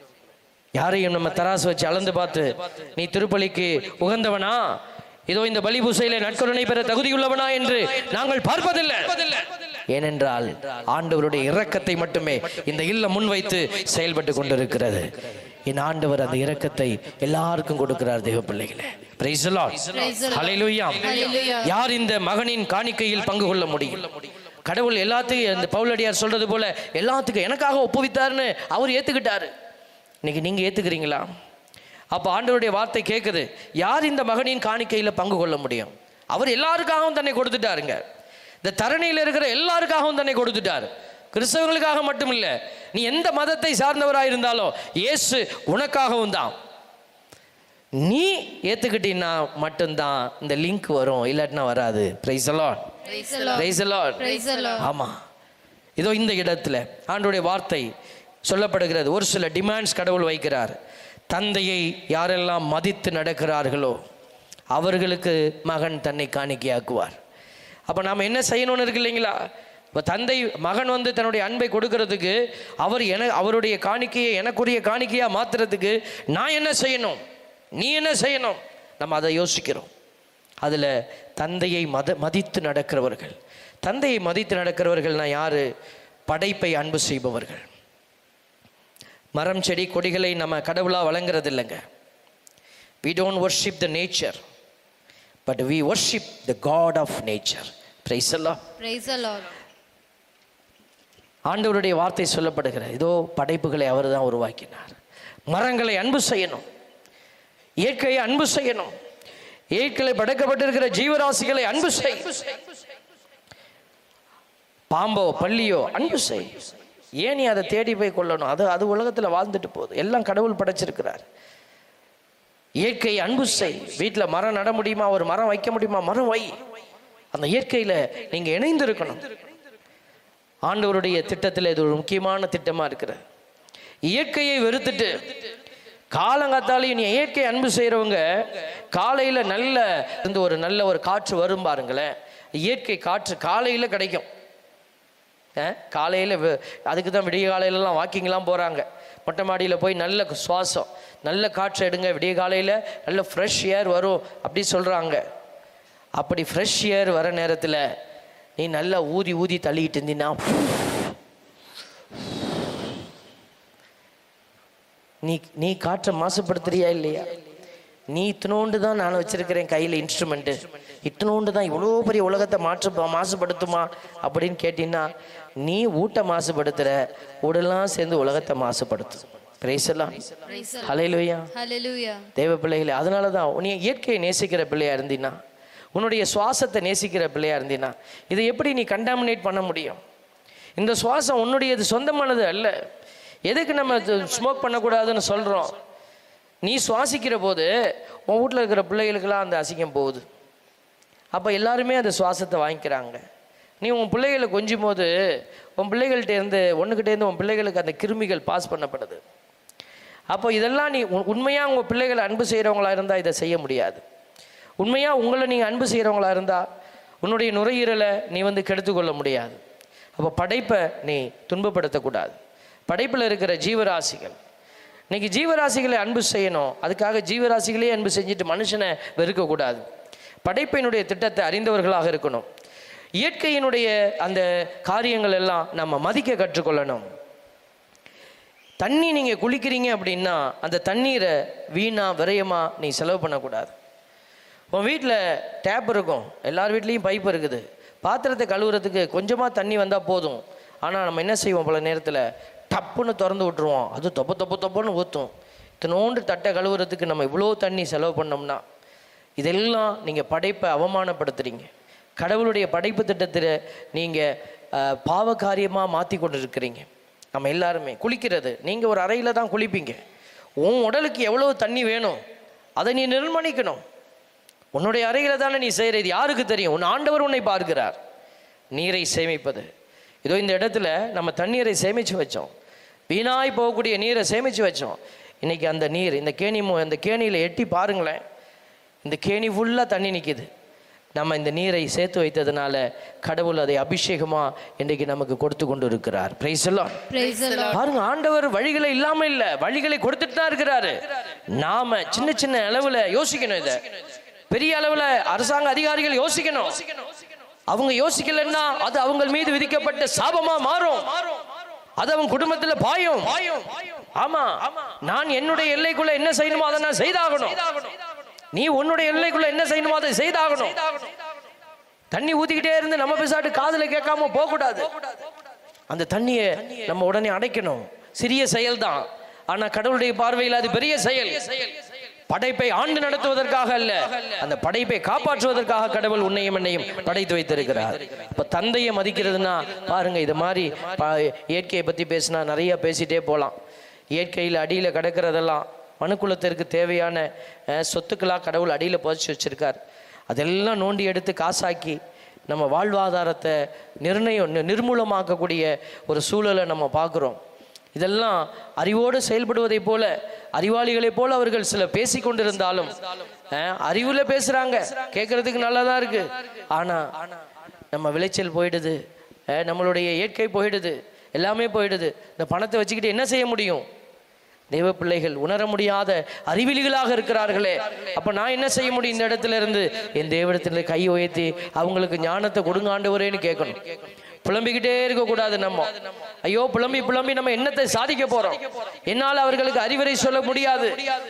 யாரையும் நம்ம தராசு வச்சு அளந்து பார்த்து நீ திருப்பலிக்கு உகந்தவனா இதோ இந்த பலி பூசையிலே நற்கருணை பெற தகுதியுள்ளவனா என்று நாங்கள் பார்ப்பதில்லை ஏனென்றால் ஆண்டவருடைய இரக்கத்தை மட்டுமே இந்த இல்லம் முன்வைத்து செயல்பட்டு கொண்டிருக்கிறது என் ஆண்டவர் அந்த இரக்கத்தை எல்லாருக்கும் கொடுக்கிறார் தேவ பிள்ளைகளே Praise the Lord. Praise the Lord. Hallelujah. Hallelujah. யார் இந்த மகனின் காணிக்கையில் பங்கு கொள்ள முடியும் கடவுள் எல்லாத்தையும் இந்த பவுலடியார் சொல்றது போல எல்லாத்துக்கும் எனக்காக ஒப்புவித்தாருன்னு அவர் ஏத்துக்கிட்டாரு இன்னைக்கு நீங்க ஏத்துக்கிறீங்களா அப்போ ஆண்டவருடைய வார்த்தை கேட்குது யார் இந்த மகனின் காணிக்கையில் பங்கு கொள்ள முடியும் அவர் எல்லாருக்காகவும் தன்னை கொடுத்துட்டாருங்க இந்த தரணியில் இருக்கிற எல்லாருக்காகவும் தன்னை கொடுத்துட்டார் கிறிஸ்தவர்களுக்காக மட்டும் இல்லை நீ எந்த மதத்தை சார்ந்தவராக இருந்தாலும் இயேசு உனக்காகவும் தான் நீ ஏத்துக்கிட்டீன்னா மட்டும்தான் இந்த லிங்க் வரும் இல்லாட்டினா வராது praise the Lord Praise the Lord. Praise the Lord Praise the Lord. ஆமா இதோ இந்த இடத்துல ஆண்டோடைய வார்த்தை சொல்லப்படுகிறது ஒரு சில டிமாண்ட்ஸ் கடவுள் வைக்கிறார் தந்தையை யாரெல்லாம் மதித்து நடக்கிறார்களோ அவர்களுக்கு மகன் தன்னை காணிக்கையாக்குவார் அப்போ நாம் என்ன செய்யணும்னு இருக்கு இல்லைங்களா இப்போ தந்தை மகன் வந்து தன்னுடைய அன்பை கொடுக்கறதுக்கு அவர் என அவருடைய காணிக்கையை எனக்குரிய காணிக்கையாக மாத்துறதுக்கு நான் என்ன செய்யணும் நீ என்ன செய்யணும் நம்ம அதை யோசிக்கிறோம் அதில் தந்தையை மத மதித்து நடக்கிறவர்கள் தந்தையை மதித்து நடக்கிறவர்கள்னா யாரு படைப்பை அன்பு செய்பவர்கள் மரம் செடி கொடிகளை நம்ம கடவுளாக வழங்குறது இல்லைங்க we don't worship the nature but we worship the god of nature praise the lord Praise the Lord. ஆண்டவருடைய வார்த்தை சொல்லப்படுகிற இதோ படைப்புகளை அவர் தான் உருவாக்கினார் மரங்களை அன்பு செய்யணும் இயற்கையை அன்பு செய்யணும் இயற்கையை படைக்கப்பட்டிருக்கிற ஜீவராசிகளை அன்பு செய் பாம்போ பள்ளியோ அன்பு செய் ஏன் நீ அதை தேடி போய் கொள்ளணும் அது அது உலகத்தில் வாழ்ந்துட்டு போகுது எல்லாம் கடவுள் படைச்சிருக்கிறார் இயற்கை அன்பு செய் வீட்டில் மரம் நட முடியுமா ஒரு மரம் வைக்க முடியுமா மரம் வை அந்த இயற்கையில் நீங்கள் இணைந்து இருக்கணும் ஆண்டவருடைய திட்டத்தில் இது ஒரு முக்கியமான திட்டமாக இருக்கிறது இயற்கையை வெறுத்துட்டு காலங்காத்தாலையும் நீ இயற்கை அன்பு செய்கிறவங்க காலையில் நல்ல இருந்து ஒரு நல்ல ஒரு காற்று வரும் பாருங்களேன் இயற்கை காற்று காலையில் கிடைக்கும் காலையில் அதுக்கு தான் விடிய காலையிலலாம் வாக்கிங்லாம் போகிறாங்க மொட்டை மாடியில் போய் நல்ல சுவாசம் நல்ல காற்று எடுங்க விடிய காலையில் நல்ல ஃப்ரெஷ் ஏர் வரும் அப்படி சொல்கிறாங்க அப்படி ஃப்ரெஷ் ஏர் வர நேரத்தில் நீ நல்லா ஊதி ஊதி தள்ளிக்கிட்டு இருந்தீன்னா நீ நீ காற்றை மாசுபடுத்துறியா இல்லையா நீ இத்தினோண்டு தான் நான் வச்சிருக்கிறேன் கையில் இன்ஸ்ட்ருமெண்ட்டு இத்தினோண்டு தான் இவ்வளோ பெரிய உலகத்தை மாற்று மாசுபடுத்துமா அப்படின்னு கேட்டீங்கன்னா நீ ஊட்ட மாசுபடுத்துகிற உடலாம் சேர்ந்து உலகத்தை மாசுபடுத்தும் பிரைசலாம் Praise the Lord. Hallelujah Hallelujah. தேவ பிள்ளைகளே அதனால தான் நீ இயற்கையை நேசிக்கிற பிள்ளையா இருந்தீன்னா உன்னுடைய சுவாசத்தை நேசிக்கிற பிள்ளையா இருந்தீன்னா இதை எப்படி நீ கண்டாமினேட் பண்ண முடியும் இந்த சுவாசம் உன்னுடையது சொந்தமானது அல்ல எதுக்கு நம்ம ஸ்மோக் பண்ணக்கூடாதுன்னு சொல்கிறோம் நீ சுவாசிக்கிற போது உன் வீட்டில் இருக்கிற பிள்ளைகளுக்கெல்லாம் அந்த அசிங்கம் போகுது அப்போ எல்லாருமே அந்த சுவாசத்தை வாங்கிக்கிறாங்க நீ உன் பிள்ளைகளை கொஞ்சும் போது உன் பிள்ளைகள்கிட்ட இருந்து ஒன்றுக்கிட்டே இருந்து உன் பிள்ளைகளுக்கு அந்த கிருமிகள் பாஸ் பண்ணப்படுது அப்போ இதெல்லாம் நீ உண்- உண்மையா உங்கள் பிள்ளைகளை அன்பு செய்கிறவங்களா இருந்தால் இதை செய்ய முடியாது உண்மையா உங்களை நீங்கள் அன்பு செய்கிறவங்களா இருந்தால் உன்னுடைய நுரையீரலை நீ வந்து கெடுத்துக்கொள்ள முடியாது அப்போ படைப்பை நீ துன்பப்படுத்தக்கூடாது படைப்பில் இருக்கிற ஜீவராசிகள் இன்னைக்கு ஜீவராசிகளை அன்பு செய்யணும் அதுக்காக ஜீவராசிகளே அன்பு செஞ்சுட்டு மனுஷனை வெறுக்கக்கூடாது படைப்பினுடைய திட்டத்தை அறிந்தவர்களாக இருக்கணும் இயற்கையினுடைய அந்த காரியங்கள் எல்லாம் நம்ம மதிக்க கற்றுக்கொள்ளணும் தண்ணி நீங்கள் குளிக்கிறீங்க அப்படின்னா அந்த தண்ணீரை வீணா விரயமா நீ செலவு பண்ணக்கூடாது உன் வீட்டில் டேப் இருக்கும் எல்லார் வீட்லேயும் பைப் இருக்குது பாத்திரத்தை கழுவுறதுக்கு கொஞ்சமாக தண்ணி வந்தால் போதும் ஆனால் நம்ம என்ன செய்வோம் பல நேரத்தில் டப்புன்னு திறந்து விட்டுருவோம் அது தொப்ப தொப்ப தொப்பன்னு ஊற்றும் இத்தனோண்டு தட்டை கழுவுறதுக்கு நம்ம இவ்வளோ தண்ணி செலவு பண்ணோம்னா இதெல்லாம் நீங்கள் படைப்பை அவமானப்படுத்துறீங்க கடவுளுடைய படைப்பு திட்டத்தில் நீங்கள் பாவகாரியமாக மாற்றி கொண்டு இருக்கிறீங்க நம்ம எல்லாருமே குளிக்கிறது நீங்கள் ஒரு அறையில் தான் குளிப்பீங்க உன் உடலுக்கு எவ்வளோ தண்ணி வேணும் அதை நீ நிர்மாணிக்கணும் உன்னுடைய அறையில தானே நீ செய்கிற இது யாருக்கு தெரியும் உன் ஆண்டவர் உன்னை பார்க்கிறார் நீரை சேமிப்பது இதோ இந்த இடத்துல நம்ம தண்ணீரை சேமித்து வச்சோம் வீணாய் போகக்கூடிய நீரை சேமித்து வச்சோம் இன்னைக்கு அந்த நீர் இந்த கேணி மு- இந்த கேணியில் எட்டி பாருங்களேன் இந்த கேணி ஃபுல்லாக தண்ணி நிற்கிது நம்ம இந்த நீரை சேர்த்து வைத்ததுனால கடவுள் அதை அபிஷேகமா இன்றைக்கு நமக்கு கொடுத்து கொண்டு இருக்கிறார் பிரைஸ் எல்லாம் Praise the Lord. பாருங்க ஆண்டவர் வழிகளை இல்லாம இல்ல வழிகளை கொடுத்துட்டு தான் இருக்கிறாரு நாம சின்ன சின்ன அளவுல யோசிக்கணும் இத பெரிய அளவுல அரசாங்க அதிகாரிகள் யோசிக்கணும் அவங்க யோசிக்கலன்னா அது அவங்க மீது விதிக்கப்பட்ட சாபமா மாறும் அது அவங்க குடும்பத்துல பாயும் ஆமா நான் என்னுடைய எல்லைக்குள்ள என்ன செய்யணுமோ அதை நான் செய்தாகணும் நீ உன்னுடைய எல்லைக்குள்ள என்ன செய்யணுமோ அதை செய்தாகணும் தண்ணி ஊத்திக்கிட்டே இருந்து நம்ம பேசாட்டு காதுல கேட்காம போக கூடாது அந்த தண்ணியை நம்ம உடனே அடைக்கணும் சிறிய செயல்தான் ஆனா கடவுளுடைய பார்வையில் அது பெரிய செயல் படைப்பை ஆண்டு நடத்துவதற்காக அல்ல அந்த படைப்பை காப்பாற்றுவதற்காக கடவுள் உன்னையும் என்னையும் படைத்து வைத்திருக்கிறார் இப்ப தந்தையை மதிக்கிறதுனா பாருங்க இது மாதிரி ப- இயற்கையை பத்தி பேசினா நிறைய பேசிட்டே போலாம் இயற்கையில் அடியில் கிடக்கிறதெல்லாம் மனுக்குலத்திற்கு தேவையான அஹ், சொத்துக்களா கடவுள் அடியில் புதைச்சி வச்சிருக்கார் அதெல்லாம் நோண்டி எடுத்து காசாக்கி நம்ம வாழ்வாதாரத்தை நிர்ணயம் நி- நிர்மூலமாக்கக்கூடிய ஒரு சூழலை நம்ம பார்க்குறோம் இதெல்லாம் அறிவோடு செயல்படுவதைப் போல அறிவாளிகளைப் போல அவர்கள் சில பேசி கொண்டிருந்தாலும் அஹ், அறிவுல பேசுறாங்க கேட்கறதுக்கு நல்லா தான் இருக்கு ஆனா நம்ம விளைச்சல் போயிடுது அஹ், நம்மளுடைய இயற்கை போயிடுது எல்லாமே போயிடுது இந்த பணத்தை வச்சுக்கிட்டு என்ன செய்ய முடியும் தெய்வ பிள்ளைகள் உணர முடியாத அறிவிலிகளாக இருக்கிறார்களே அப்ப நான் என்ன செய்ய முடியும் இந்த இடத்துல இருந்து என் தேவடத்துல கை உயர்த்தி அவங்களுக்கு ஞானத்தை கொடுங்க ஆண்டவரேன்னு கேட்கணும் புலம்பிக்கிட்டே இருக்க கூடாது நம்ம ஐயோ புலம்பி புலம்பி நம்ம என்னத்தை சாதிக்க போறோம் என்னால் அவர்களுக்கு அறிவுரை சொல்ல முடியாது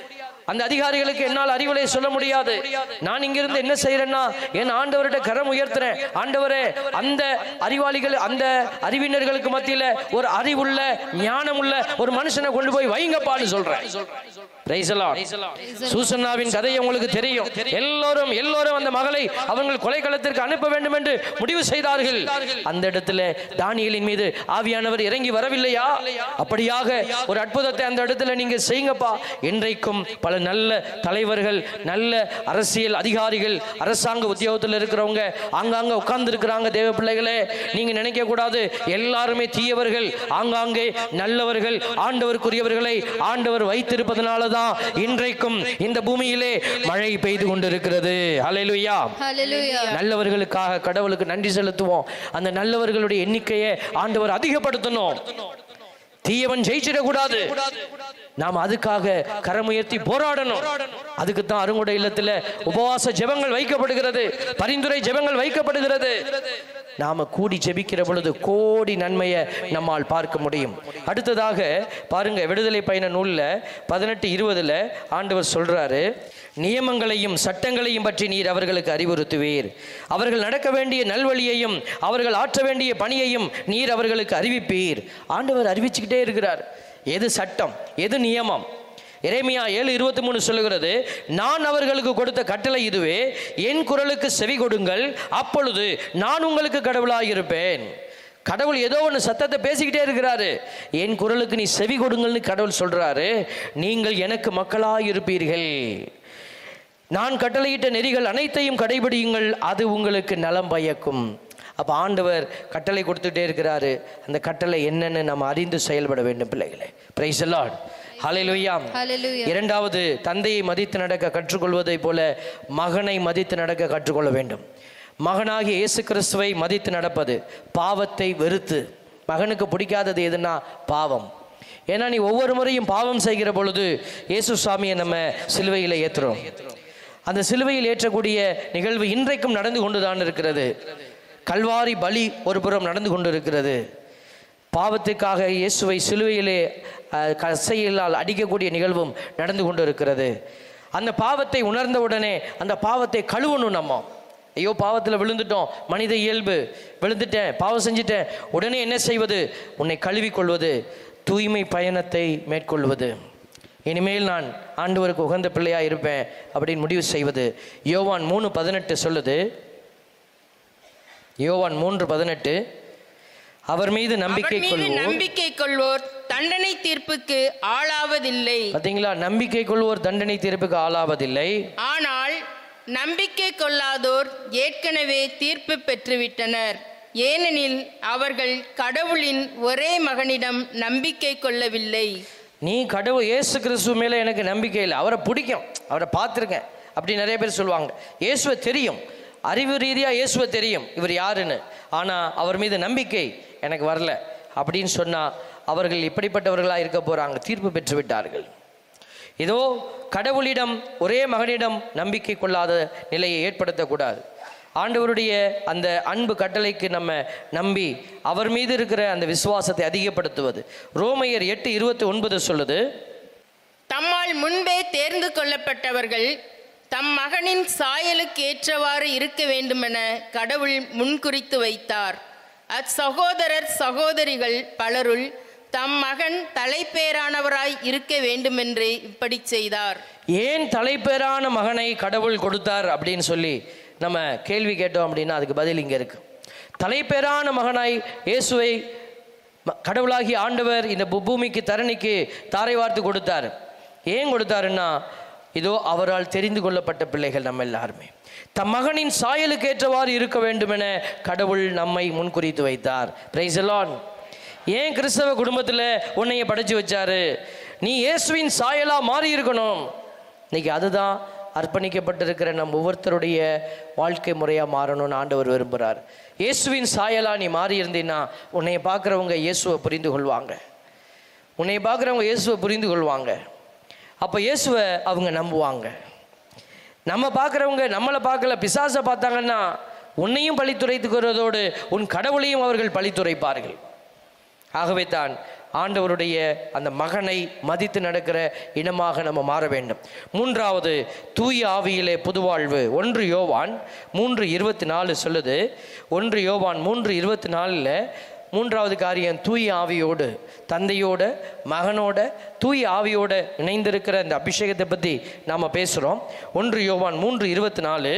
அந்த அதிகாரிகளுக்கு என்னால் அறிவுரை சொல்ல முடியாது நான் இங்கிருந்து என்ன செய்யறேன்னா என் ஆண்டவர்கிட்ட கரம் உயர்த்துறேன் ஆண்டவரே அந்த அறிவாளிகள் அந்த அறிவினர்களுக்கு மத்தியில ஒரு அறிவுள்ள ஞானமுள்ள ஒரு மனுஷனை கொண்டு போய் வைங்கப்பான்னு சொல்றேன் Praise the Lord. சூசன்னாவின் கதையை உங்களுக்கு தெரியும் எல்லோரும் எல்லோரும் அந்த மகளை அவர்கள் கொலைக்களத்திற்கு அனுப்ப வேண்டும் என்று முடிவு செய்தார்கள் அந்த இடத்துல தானியலின் மீது ஆவியானவர் இறங்கி வரவில்லையா அப்படியாக ஒரு அற்புதத்தை அந்த இடத்துல நீங்க செய்யுங்கப்பா இன்றைக்கும் பல நல்ல தலைவர்கள் நல்ல அரசியல் அதிகாரிகள் அரசாங்க உத்தியோகத்தில் இருக்கிறவங்க ஆங்காங்க உட்கார்ந்து இருக்கிறாங்க தேவ பிள்ளைகளே நீங்க நினைக்க கூடாது எல்லாருமே தீயவர்கள் ஆங்காங்கே நல்லவர்கள் ஆண்டவருக்குரியவர்களை ஆண்டவர் வைத்திருப்பதனால தான் இன்றைக்கும் இந்த பூமியிலே மழை பெய்து கொண்டிருக்கிறது ஹalleluya Hallelujah. நல்லவர்களுக்காக கடவுளுக்கு நன்றி செலுத்துவோம் அந்த நல்லவர்களுடைய எண்ணிக்கையை ஆண்டவர் அதிகப்படுத்தணும் தீயவன் ஜெயிச்சிடக்கூடாது நாம் அதுக்காக கரமுயர்த்தி போராடணும் அதுக்கு தான் அருங்குடை இல்லத்தில் உபவாச ஜெபங்கள் வைக்கப்படுகிறது பரிந்துரை ஜெபங்கள் வைக்கப்படுகிறது நாம கூடி ஜெபிக்கிற பொழுது கோடி நன்மையை நம்மால் பார்க்க முடியும் அடுத்ததாக பாருங்க விடுதலை பயண நூலில் பதினெட்டு இருபதுல ஆண்டவர் சொல்றாரு நியமங்களையும் சட்டங்களையும் பற்றி நீர் அவர்களுக்கு அறிவுறுத்துவீர் அவர்கள் நடக்க வேண்டிய நல்வழியையும் அவர்கள் ஆற்ற வேண்டிய பணியையும் நீர் அவர்களுக்கு அறிவிப்பீர் ஆண்டவர் அறிவிச்சுக்கிட்டே இருக்கிறார் எது சட்டம் எது நியமம் எரேமியா ஏழு இருபத்தி மூணு சொல்லுகிறது நான் அவர்களுக்கு கொடுத்த கட்டளை இதுவே என் குரலுக்கு செவி கொடுங்கள் அப்பொழுது நான் உங்களுக்கு கடவுளாக இருப்பேன் கடவுள் ஏதோ ஒன்று சத்தத்தை பேசிக்கிட்டே இருக்கிறாரு என் குரலுக்கு நீ செவி கொடுங்கள்னு கடவுள் சொல்றாரு நீங்கள் எனக்கு மக்களாக இருப்பீர்கள் நான் கட்டளையிட்ட நெறிகள் அனைத்தையும் கடைபிடியுங்கள் அது உங்களுக்கு நலம் பயக்கும் அப்போ ஆண்டவர் கட்டளை கொடுத்துட்டே இருக்கிறாரு அந்த கட்டளை என்னன்னு நம்ம அறிந்து செயல்பட வேண்டும் பிள்ளைகளே பிரைஸ் லார்ட் ஹalleluya Hallelujah. இரண்டாவது தந்தையை மதித்து நடக்க கற்றுக்கொள்வதைப் போல மகனை மதித்து நடக்க கற்றுக்கொள்ள வேண்டும் மகனாகிய இயேசு கிறிஸ்துவை மதித்து நடப்பது பாவத்தை வெறுத்து மகனுக்கு பிடிக்காதது எதுனா பாவம் ஏன்னா நீ ஒவ்வொரு முறையும் பாவம் செய்கிற பொழுது இயேசு சாமியை நம்ம சிலுவையில் ஏற்றுறோம் அந்த சிலுவையில் ஏற்றக்கூடிய நிகழ்வு இன்றைக்கும் நடந்து கொண்டுதான் இருக்கிறது கல்வாரி பலி ஒரு புறம் நடந்து கொண்டிருக்கிறது பாவத்துக்காக இயேசுவை சிலுவையிலே அஹ், கசையிலால் அடிக்கக்கூடிய நிகழ்வும் நடந்து கொண்டிருக்கிறது அந்த பாவத்தை உணர்ந்த உடனே அந்த பாவத்தை கழுவணும் நம்ம ஐயோ பாவத்தில் விழுந்துட்டோம் மனித இயல்பு விழுந்துட்டேன் பாவம் செஞ்சிட்டேன் உடனே என்ன செய்வது உன்னை கழுவிக்கொள்வது தூய்மை பயணத்தை மேற்கொள்வது இனிமேல் நான் ஆண்டவருக்கு உகந்த பிள்ளையாக இருப்பேன் அப்படின்னு முடிவு செய்வது யோவான் மூணு பதினெட்டு சொல்லுது யோவான் மூன்று பதினெட்டு அவர் மீது நம்பிக்கை அவர் மீது கொள்வோர் நம்பிக்கை கொள்வோர் தண்டனை தீர்ப்புக்கு ஆளாவதில்லை பார்த்தீங்களா நம்பிக்கை கொள்வோர் தண்டனை தீர்ப்புக்கு ஆளாவதில்லை ஆனால் நம்பிக்கை கொள்ளாதோர் ஏற்கனவே தீர்ப்பு பெற்றுவிட்டனர் ஏனெனில் அவர்கள் கடவுளின் ஒரே மகனிடம் நம்பிக்கை கொள்ளவில்லை நீ கடவுள் இயேசு கிறிஸ்துவ மேலே எனக்கு நம்பிக்கை இல்லை அவரை பிடிக்கும் அவரை பார்த்துருக்கேன் அப்படி நிறைய பேர் சொல்லுவாங்க இயேசுவை தெரியும் அறிவு ரீதியாக இயேசுவை தெரியும் இவர் யாருன்னு ஆனால் அவர் மீது நம்பிக்கை எனக்கு வரல அப்படின்னு சொன்னால் அவர்கள் இப்படிப்பட்டவர்களாக இருக்க போகிறாங்க தீர்ப்பு பெற்று விட்டார்கள் இதோ கடவுளிடம் ஒரே மகனிடம் நம்பிக்கை கொள்ளாத நிலையை ஏற்படுத்தக்கூடாது ஆண்டவருடைய அந்த அன்பு கட்டளைக்கு நம்ம நம்பி அவர் மீது இருக்கிற அந்த விசுவாசத்தை அதிகப்படுத்துவது ரோமையர் எட்டு இருபத்தி ஒன்பது சொல்லுது தம்மால் முன்பே தேர்ந்து கொள்ளப்பட்டவர்கள் தம் மகனின் சாயலுக்கு ஏற்றவாறு இருக்க வேண்டுமென கடவுள் முன்குறித்து வைத்தார் அச்சகோதரர் சகோதரிகள் பலருள் தம் மகன் தலைப்பேரானவராய் இருக்க வேண்டுமென்று இப்படி செய்தார் ஏன் தலைப்பேரான மகனை கடவுள் கொடுத்தார் அப்படின்னு சொல்லி நம்ம கேள்வி கேட்டோம் அப்படின்னா அதுக்கு பதில் இங்கே இருக்கு தலைப்பேரான மகனாய் இயேசுவை ம- கடவுளாகிய ஆண்டவர் இந்த பூ- பூமிக்கு தரணிக்கு தாரை வார்த்து கொடுத்தார் ஏன் கொடுத்தாருன்னா இதோ அவரால் தெரிந்து கொள்ளப்பட்ட பிள்ளைகள் நம்ம எல்லாருமே தம் மகனின் சாயலுக்கு ஏற்றவாறு இருக்க வேண்டுமென கடவுள் நம்மை முன்குறித்து வைத்தார் பிரைஸ் எலான் ஏன் கிறிஸ்தவ குடும்பத்தில் உன்னைய படைச்சு வச்சாரு நீ இயேசுவின் சாயலா மாறி இருக்கணும் இன்னைக்கு அதுதான் அர்ப்பணிக்கப்பட்டிருக்கிற நம் ஒவ்வொருத்தருடைய வாழ்க்கை முறையாக மாறணும்னு ஆண்டவர் விரும்புகிறார் இயேசுவின் சாயலா நீ மாறி இருந்தீன்னா உன்னைய பார்க்குறவங்க இயேசுவை புரிந்து கொள்வாங்க உன்னைய பார்க்குறவங்க இயேசுவை புரிந்து கொள்வாங்க அப்போ இயேசுவை அவங்க நம்புவாங்க நம்ம பார்க்குறவங்க நம்மளை பார்க்கல பிசாசை பார்த்தாங்கன்னா உன்னையும் பழித்துரைத்துக்கிறதோடு உன் கடவுளையும் அவர்கள் பழித்துரைப்பார்கள் ஆகவே தான் ஆண்டவருடைய அந்த மகனை மதித்து நடக்கிற இனமாக நம்ம மாற வேண்டும் மூன்றாவது தூய ஆவியிலே புதுவாழ்வு ஒன்று யோவான் மூன்று இருபத்தி நாலு சொல்லுது ஒன்று யோவான் மூன்று இருபத்தி நாலில் மூன்றாவது காரியம் தூய ஆவியோடு தந்தையோட மகனோட தூய ஆவியோட இணைந்திருக்கிற இந்த அபிஷேகத்தை பற்றி நாம் பேசுகிறோம் ஒன்று யோவான் மூன்று இருபத்தி நாலு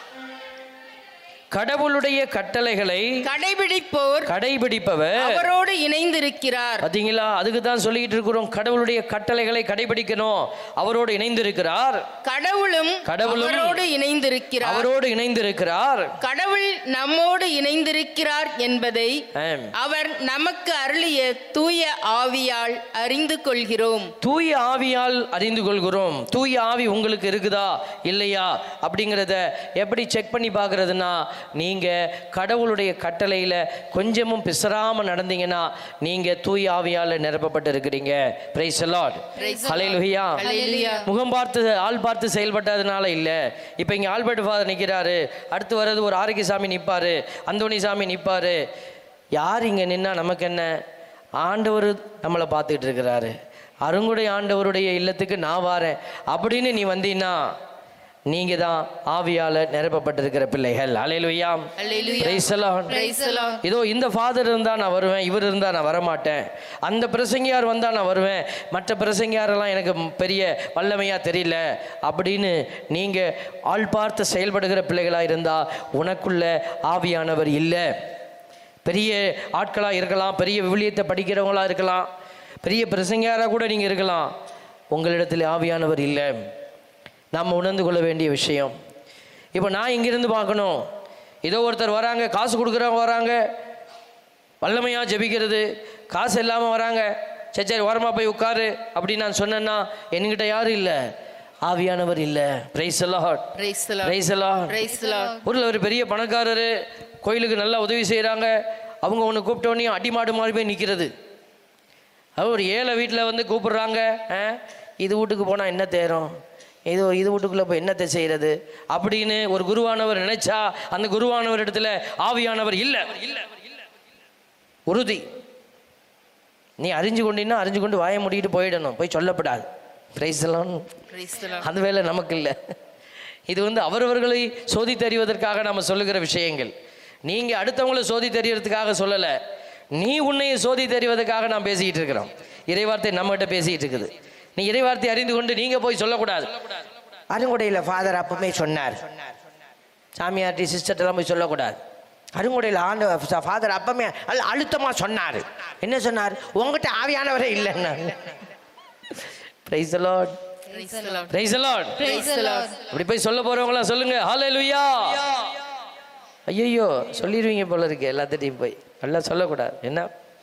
கடவுளுடைய கட்டளைகளை கடைபிடிப்போர் கடைபிடிப்பவர் அவரோடு இணைந்திருக்கிறார் பாத்தீங்களா அதுக்கு தான் சொல்லிக்கிட்டு இருக்கிறோம் கடவுளுடைய கட்டளைகளை கடைபிடிக்கணும் அவரோடு இணைந்திருக்கிறார் கடவுளும் கடவுளும் அவரோடு இணைந்திருக்கிறார் அவரோடு இணைந்திருக்கிறார் கடவுள் நம்மோடு இணைந்திருக்கிறார் என்பதை ஆம். அவர் நமக்கு அருளிய தூய ஆவியால் அறிந்து கொள்கிறோம் தூய ஆவியால் அறிந்து கொள்கிறோம் தூய ஆவி உங்களுக்கு இருக்குதா இல்லையா அப்படிங்கிறத எப்படி செக் பண்ணி பார்க்கறதுனா நீங்க கடவுளுடைய கட்டளையில கொஞ்சமும் பிசறாம நடந்தீங்கன்னா நீங்க தூய ஆவியால் நிரப்பப்பட்டு இருக்கிறீங்க பிரைஸ் லார்ட் ஹalleluya ஹalleluya. முகம் பார்த்து ஆள் பார்த்து செயல்பட்டதுனால இல்லை இப்போ இங்கே ஆல்பர்ட் ஃபாதர் நிற்கிறாரு அடுத்து வர்றது ஒரு ஆரோக்கியசாமி நிற்பாரு அந்தோணி சாமி நிற்பாரு யார் இங்கே நின்னா நமக்கு என்ன ஆண்டவர் நம்மளை பார்த்துக்கிட்டு இருக்கிறாரு அருங்குடை ஆண்டவருடைய இல்லத்துக்கு நான் வாரேன் அப்படின்னு நீ வந்தீன்னா நீங்க தான் ஆவியால நிரப்பப்பட்டிருக்கிற பிள்ளைகள் அலையிலுயா Hallelujah. Praise the Lord. இதோ இந்த ஃபாதர் இருந்தா நான் வருவேன் இவர் இருந்தா நான் வரமாட்டேன் அந்த பிரசங்கியார் வந்தா நான் வருவேன் மற்ற பிரசங்கியாரெல்லாம் எனக்கு ம் பெரிய வல்லமையா தெரியல அப்படின்னு நீங்க ஆள் பார்த்து செயல்படுகிற பிள்ளைகளா இருந்தா உனக்குள்ள ஆவியானவர் இல்லை பெரிய ஆட்களா இருக்கலாம் பெரிய விவிலியத்தை படிக்கிறவங்களா இருக்கலாம் பெரிய பிரசங்கியாரா கூட நீங்க இருக்கலாம் உங்களிடத்தில் ஆவியானவர் இல்லை நாம் உணர்ந்து கொள்ள வேண்டிய விஷயம் இப்போ நான் இங்கிருந்து பார்க்கணும் ஏதோ ஒருத்தர் வராங்க காசு கொடுக்குறவங்க வராங்க வல்லமையாக ஜெபிக்கிறது காசு இல்லாமல் வராங்க சரி சரி ஓரமாக போய் உட்காரு அப்படின்னு நான் சொன்னேன்னா என்கிட்ட யாரும் இல்லை ஆவியானவர் இல்லை பிரைஸ் எல்லாம் Praise the Lord. பிரைஸ் எல்லாம் Praise the Lord. ஊரில் ஒரு பெரிய பணக்காரர் கோயிலுக்கு நல்லா உதவி செய்கிறாங்க அவங்க ஒன்று கூப்பிட்டோன்னே அடிமாடு மாதிரி போய் நிற்கிறது அது ஒரு ஏழை வீட்டில் வந்து கூப்பிடுறாங்க ஆ, இது வீட்டுக்கு போனால் என்ன தேரும் இது இது வீட்டுக்குள்ளே போய் என்னத்தை செய்கிறது அப்படின்னு ஒரு குருவானவர் நினைச்சா அந்த குருவானவர் இடத்துல ஆவியானவர் இல்லை உறுதி நீ அறிஞ்சு கொண்டினா அறிஞ்சு கொண்டு வாயை மூடிட்டு போயிடணும் போய் சொல்லப்படாது பிரைஸ் எல்லாம் Praise the Lord. அந்த வேலை நமக்கு இல்லை இது வந்து அவரவர்களை சோதி தெரிவதற்காக நம்ம சொல்லுகிற விஷயங்கள் நீங்க அடுத்தவங்களை சோதி தெரியறதுக்காக சொல்லலை நீ உன்னை சோதி தெரிவதற்காக நான் பேசிக்கிட்டு இருக்கிறோம் இறைவார்த்தை நம்மகிட்ட பேசிக்கிட்டு இருக்குது நீ இறைவார்த்தை அறிந்து கொண்டு நீங்க போய் சொல்லக்கூடாது அருங்குடையில் ஃபாதர் அப்பவுமே சொன்னார் சாமியார்ட்டி சிஸ்டர்ட்டெல்லாம் போய் சொல்லக்கூடாது அருங்குடையில் ஆண்டு ஃபாதர் அப்பமே அல்ல அழுத்தமாக சொன்னார் என்ன சொன்னார் உங்ககிட்ட ஆவியானவரே இல்லைன்னா praise Lord Praise the Lord. Praise Lord Praise the Lord. அப்படி போய் சொல்ல போறவங்களாம் சொல்லுங்க ஹalleluya ஐயோ சொல்லிடுவீங்க போல இருக்கு எல்லாத்திட்டையும் போய் நல்லா சொல்லக்கூடாது என்ன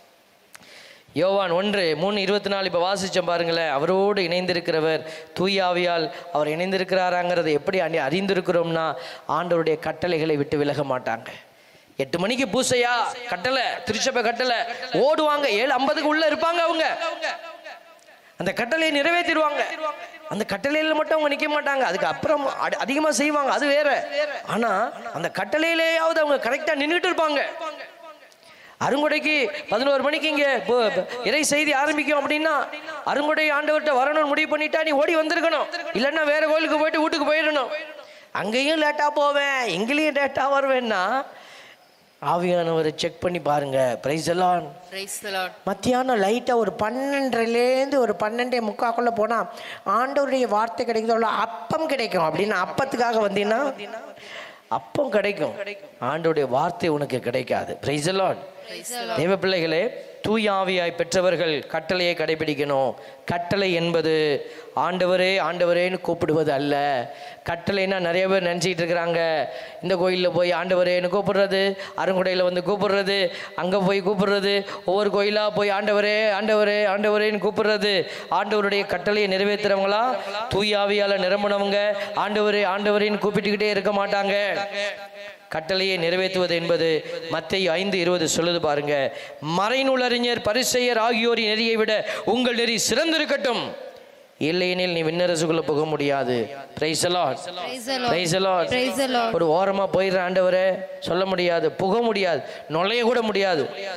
யோவான் ஒன்று மூணு இருபத்தி நாலு இப்போ வாசிச்சோம் பாருங்களேன் அவரோடு இணைந்திருக்கிறவர் தூயாவியால் அவர் இணைந்திருக்கிறாராங்கிறதை எப்படி அணி அறிந்திருக்கிறோம்னா ஆண்டவருடைய கட்டளைகளை விட்டு விலக மாட்டாங்க எட்டு மணிக்கு பூசையா கட்டளை திருச்சபை கட்டளை ஓடுவாங்க ஏழு ஐம்பதுக்கு உள்ள இருப்பாங்க அவங்க அந்த கட்டளையை நிறைவேற்றிடுவாங்க அந்த கட்டளையில மட்டும் அவங்க நிக்க மாட்டாங்க அதுக்கு அப்புறம் அடி- அதிகமா செய்வாங்க அது வேற ஆனா அந்த கட்டளையிலேயாவது அவங்க கரெக்டா நின்றுட்டு இருப்பாங்க அருங்கொடைக்கு பதினோரு மணிக்கு இங்க போ- ப- இறை செய்தி ஆரம்பிக்கும் அப்படின்னா அருங்கொடை ஆண்டவர்கிட்ட வரணும்னு முடிவு பண்ணிட்டா நீ ஓடி வந்திருக்கணும் இல்லைன்னா வேற கோயிலுக்கு போயிட்டு வீட்டுக்கு போயிடணும் அங்கேயும் லேட்டா போவேன் எங்கேயும் லேட்டா வருவேன்னா ஆவியானவரை செக் பண்ணி பாருங்க பிரைஸ் எல்லாம் Praise the Lord. மத்தியானம் லைட்டாக ஒரு பன்னெண்டுலேருந்து ஒரு பன்னெண்டே முக்காக்குள்ளே போனால் ஆண்டவருடைய வார்த்தை கிடைக்கிறதோ அப்பம் கிடைக்கும் அப்படின்னு அப்பத்துக்காக வந்தீங்கன்னா அப்பம் கிடைக்கும் ஆண்டோடைய வார்த்தை உனக்கு கிடைக்காது பிரைஸ் எல்லாம் தேவ பிள்ளைகளே தூய ஆவியாய் பெற்றவர்கள் கட்டளையை கடைபிடிக்கணும் கட்டளை என்பது ஆண்டவரே ஆண்டவரேன்னு கூப்பிடுவது அல்ல கட்டளைன்னா நிறைய பேர் நினச்சிக்கிட்டு இருக்கிறாங்க இந்த கோயிலில் போய் ஆண்டவரேன்னு கூப்பிடுறது அருங்குடையில் வந்து கூப்பிடுறது அங்கே போய் கூப்பிடுறது ஒவ்வொரு கோயிலாக போய் ஆண்டவரே ஆண்டவரே ஆண்டவரேன்னு கூப்பிடுறது ஆண்டவருடைய கட்டளையை நிறைவேற்றுறவங்களா தூய ஆவியால் நிரம்பினவங்க ஆண்டவரே ஆண்டவரேன்னு கூப்பிட்டுக்கிட்டே இருக்க மாட்டாங்க கட்டளையை நிறைவேற்றுவது என்பது மத்தேயு ஐந்து இருபது சொல்லுது பாருங்க மறைநூலறிஞர் பரிசெயர் ஆகியோரின் நெறியை விட உங்கள் நெறி சிறந்திருக்கட்டும் இல்லையெனில் நீ விண்ணரசுக்குள்ள போக முடியாது Praise the Lord. Praise the Lord. Praise the Lord. Praise the Lord. ஒரு ஓரமா போயிடுற ஆண்டவரே சொல்ல முடியாது புக முடியாது நுழைய கூட முடியாது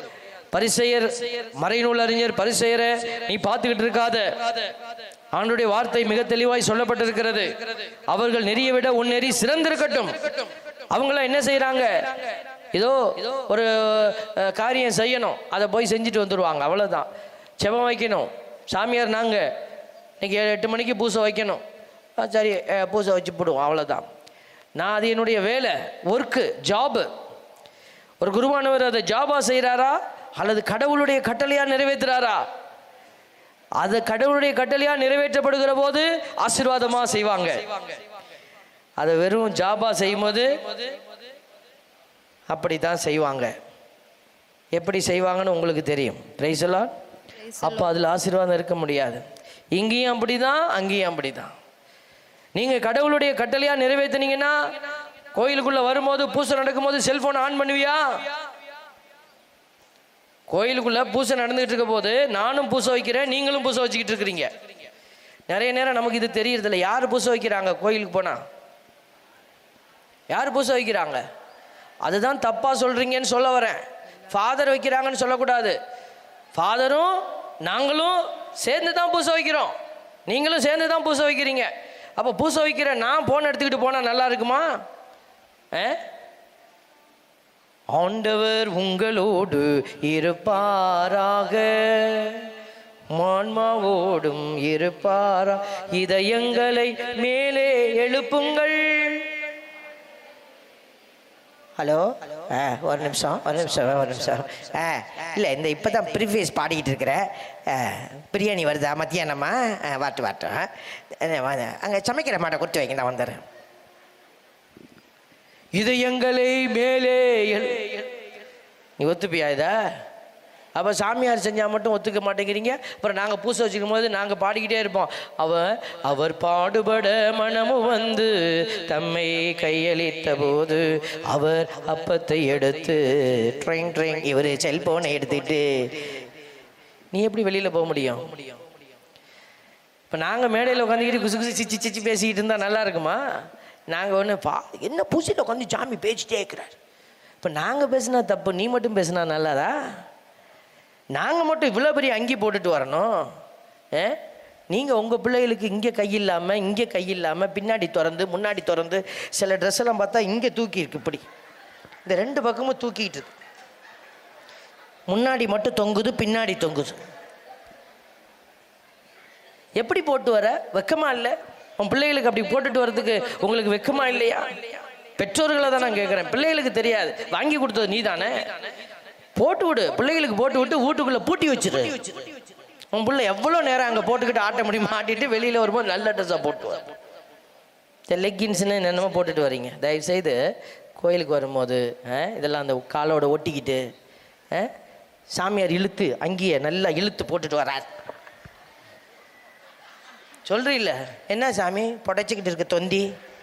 பரிசெயர் மறைநூல் அறிஞர் பரிசெயரை நீ பார்த்துக்கிட்டு இருக்காத ஆண்டுடைய வார்த்தை மிக தெளிவாய் சொல்லப்பட்டிருக்கிறது அவர்கள் நெறிய விட உன் நெறி சிறந்திருக்கட்டும் அவங்களாம் என்ன செய்றாங்க ஏதோ ஒரு அஹ், காரியம் செய்யணும் அதை போய் செஞ்சுட்டு வந்துடுவாங்க அவ்வளவுதான் செபம் வைக்கணும் சாமியார் நாங்கள் இன்னைக்கு ஏழு எட்டு மணிக்கு பூசை வைக்கணும் ஆ, சரி அஹ், பூசை வச்சு போடுவோம் அவ்வளோதான் நான் அது என்னுடைய வேலை ஒர்க்கு ஜாபு ஒரு குருவானவர் அதை ஜாபா செய்கிறாரா அல்லது கடவுளுடைய கட்டளையா நிறைவேற்றுறாரா அது கடவுளுடைய கட்டளையா நிறைவேற்றப்படுகிற போது ஆசீர்வாதமா செய்வாங்க அதை வெறும் ஜாபா செய்யும்போது அப்படி தான் செய்வாங்க எப்படி செய்வாங்கன்னு உங்களுக்கு தெரியும் பிரைசலாம் அப்போ அதில் ஆசீர்வாதம் இருக்க முடியாது இங்கேயும் அப்படிதான் அங்கேயும் அப்படிதான் நீங்கள் கடவுளுடைய கட்டளையா நிறைவேற்றினீங்கன்னா கோயிலுக்குள்ள வரும்போது பூசை நடக்கும்போது செல்போன் ஆன் பண்ணுவியா கோயிலுக்குள்ள பூசை நடந்துகிட்டு இருக்க போது நானும் பூசை வைக்கிறேன் நீங்களும் பூசை வச்சுக்கிட்டு இருக்கிறீங்க நிறைய நேரம் நமக்கு இது தெரியறதில்ல யார் பூசை வைக்கிறாங்க கோயிலுக்கு போனா யார் பூசை வைக்கிறாங்க அதுதான் தப்பா சொல்றீங்கன்னு சொல்ல வரேன் ஃபாதர் வைக்கிறாங்கன்னு சொல்லக்கூடாது ஃபாதரும் நாங்களும் சேர்ந்து தான் பூசை வைக்கிறோம் நீங்களும் சேர்ந்து தான் பூசை வைக்கிறீங்க அப்போ பூசை வைக்கிற நான் போன் எடுத்துக்கிட்டு போனால் நல்லா இருக்குமா ஆ ஆண்டவர் உங்களோடு இருப்பாராக மான்மாவோடும் இருப்பாரா இதயங்களை மேலே எழுப்புங்கள் ஹலோ ஆ ஒரு நிமிஷம் ஒரு நிமிஷம் ஒரு நிமிஷம் ஆ இல்லை இந்த இப்போ தான் ப்ரீஃபேஸ் பாடிக்கிட்டு இருக்கிறேன் ஆ, பிரியாணி வருதா மத்தியானமா ஆ, வாட்டு வாட்டும் அங்கே சமைக்கிற மாட்டை கொடுத்து வைங்க நான் வந்துடுறேன் இதயங்களை மேலே எழு நீ ஒத்துப்பியா இத அப்போ சாமியார் செஞ்சால் மட்டும் ஒத்துக்க மாட்டேங்கிறீங்க அப்புறம் நாங்கள் பூசை வச்சுக்கும் போது நாங்கள் பாடிக்கிட்டே இருப்போம் அவர் அவர் பாடுபட மனமும் வந்து தம்மை கையளித்த போது அவர் அப்பத்தை எடுத்து ட்ரெயின் ட்ரெயின் இவர் செல்போனை எடுத்துக்கிட்டு நீ எப்படி வெளியில் போக முடியும் இப்போ நாங்கள் மேடையில் உட்காந்துக்கிட்டு குசு குசு சிச்சி சிச்சி பேசிக்கிட்டு இருந்தால் நல்லா இருக்குமா நாங்கள் ஒன்று பா என்ன பூசியில் உட்காந்து சாமி பேசிட்டே இருக்கிறார் இப்போ நாங்கள் பேசினா தப்பு நீ மட்டும் பேசினா நல்லாதா நாங்கள் மட்டும் இவ்வளோ பெரிய அங்கி போட்டுட்டு வரணும் ஏ நீங்கள் உங்கள் பிள்ளைகளுக்கு இங்கே கை இல்லாமல் இங்கே கை இல்லாமல் பின்னாடி திறந்து முன்னாடி திறந்து சில ட்ரெஸ் எல்லாம் பார்த்தா இங்கே தூக்கி இருக்கு இப்படி இந்த ரெண்டு பக்கமும் தூக்கிட்டு இருக்கு முன்னாடி மட்டும் தொங்குது பின்னாடி தொங்குது எப்படி போட்டு வர வெக்கமா இல்லை உன் பிள்ளைகளுக்கு அப்படி போட்டுட்டு வர்றதுக்கு உங்களுக்கு வெக்கமா இல்லையா பெற்றோர்களை தான் நான் கேட்குறேன் பிள்ளைகளுக்கு தெரியாது வாங்கி கொடுத்தது நீ தானே போட்டு விடு பிள்ளைகளுக்கு போட்டு விட்டு வீட்டுக்குள்ளே பூட்டி வச்சிரு உன் பிள்ளை எவ்வளோ நேரம் அங்கே போட்டுக்கிட்டு ஆட்ட முடியுமா ஆட்டிட்டு வெளியில் வரும்போது நல்ல ட்ரெஸ்ஸாக போட்டு வர இந்த லெக்கின்ஸ்னு என்னென்னமோ போட்டுட்டு வரீங்க தயவுசெய்து கோயிலுக்கு வரும்போது ஆ, இதெல்லாம் அந்த காலோட ஒட்டிக்கிட்டு ஆ, சாமியார் இழுத்து அங்கேயே நல்லா இழுத்து போட்டுட்டு வரார் சொல்றீல்ல என்ன சாமி புடைச்சிக்கிட்டு இருக்க தொந்தி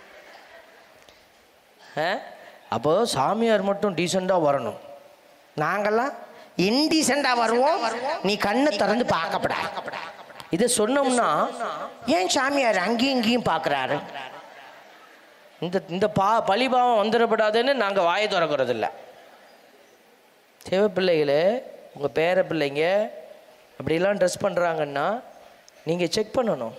ஆ? அப்போ சாமியார் மட்டும் டீசெண்டாக வரணும் நாங்கெல்லாம் இன்டீசெண்டாக வருவோம் நீ கண்ணை திறந்து பார்க்கப்படா இதை சொன்னோம்னா ஏன் சாமியார் அங்கேயும் இங்கேயும் பார்க்குறாரு இந்த இந்த பா பழிபாவம் வந்துடப்படாதுன்னு நாங்கள் வாயை திறக்கிறது இல்லை சிவ பிள்ளைகளே உங்கள் பேர பிள்ளைங்க அப்படிலாம் ட்ரெஸ் பண்ணுறாங்கன்னா நீங்கள் செக் பண்ணணும்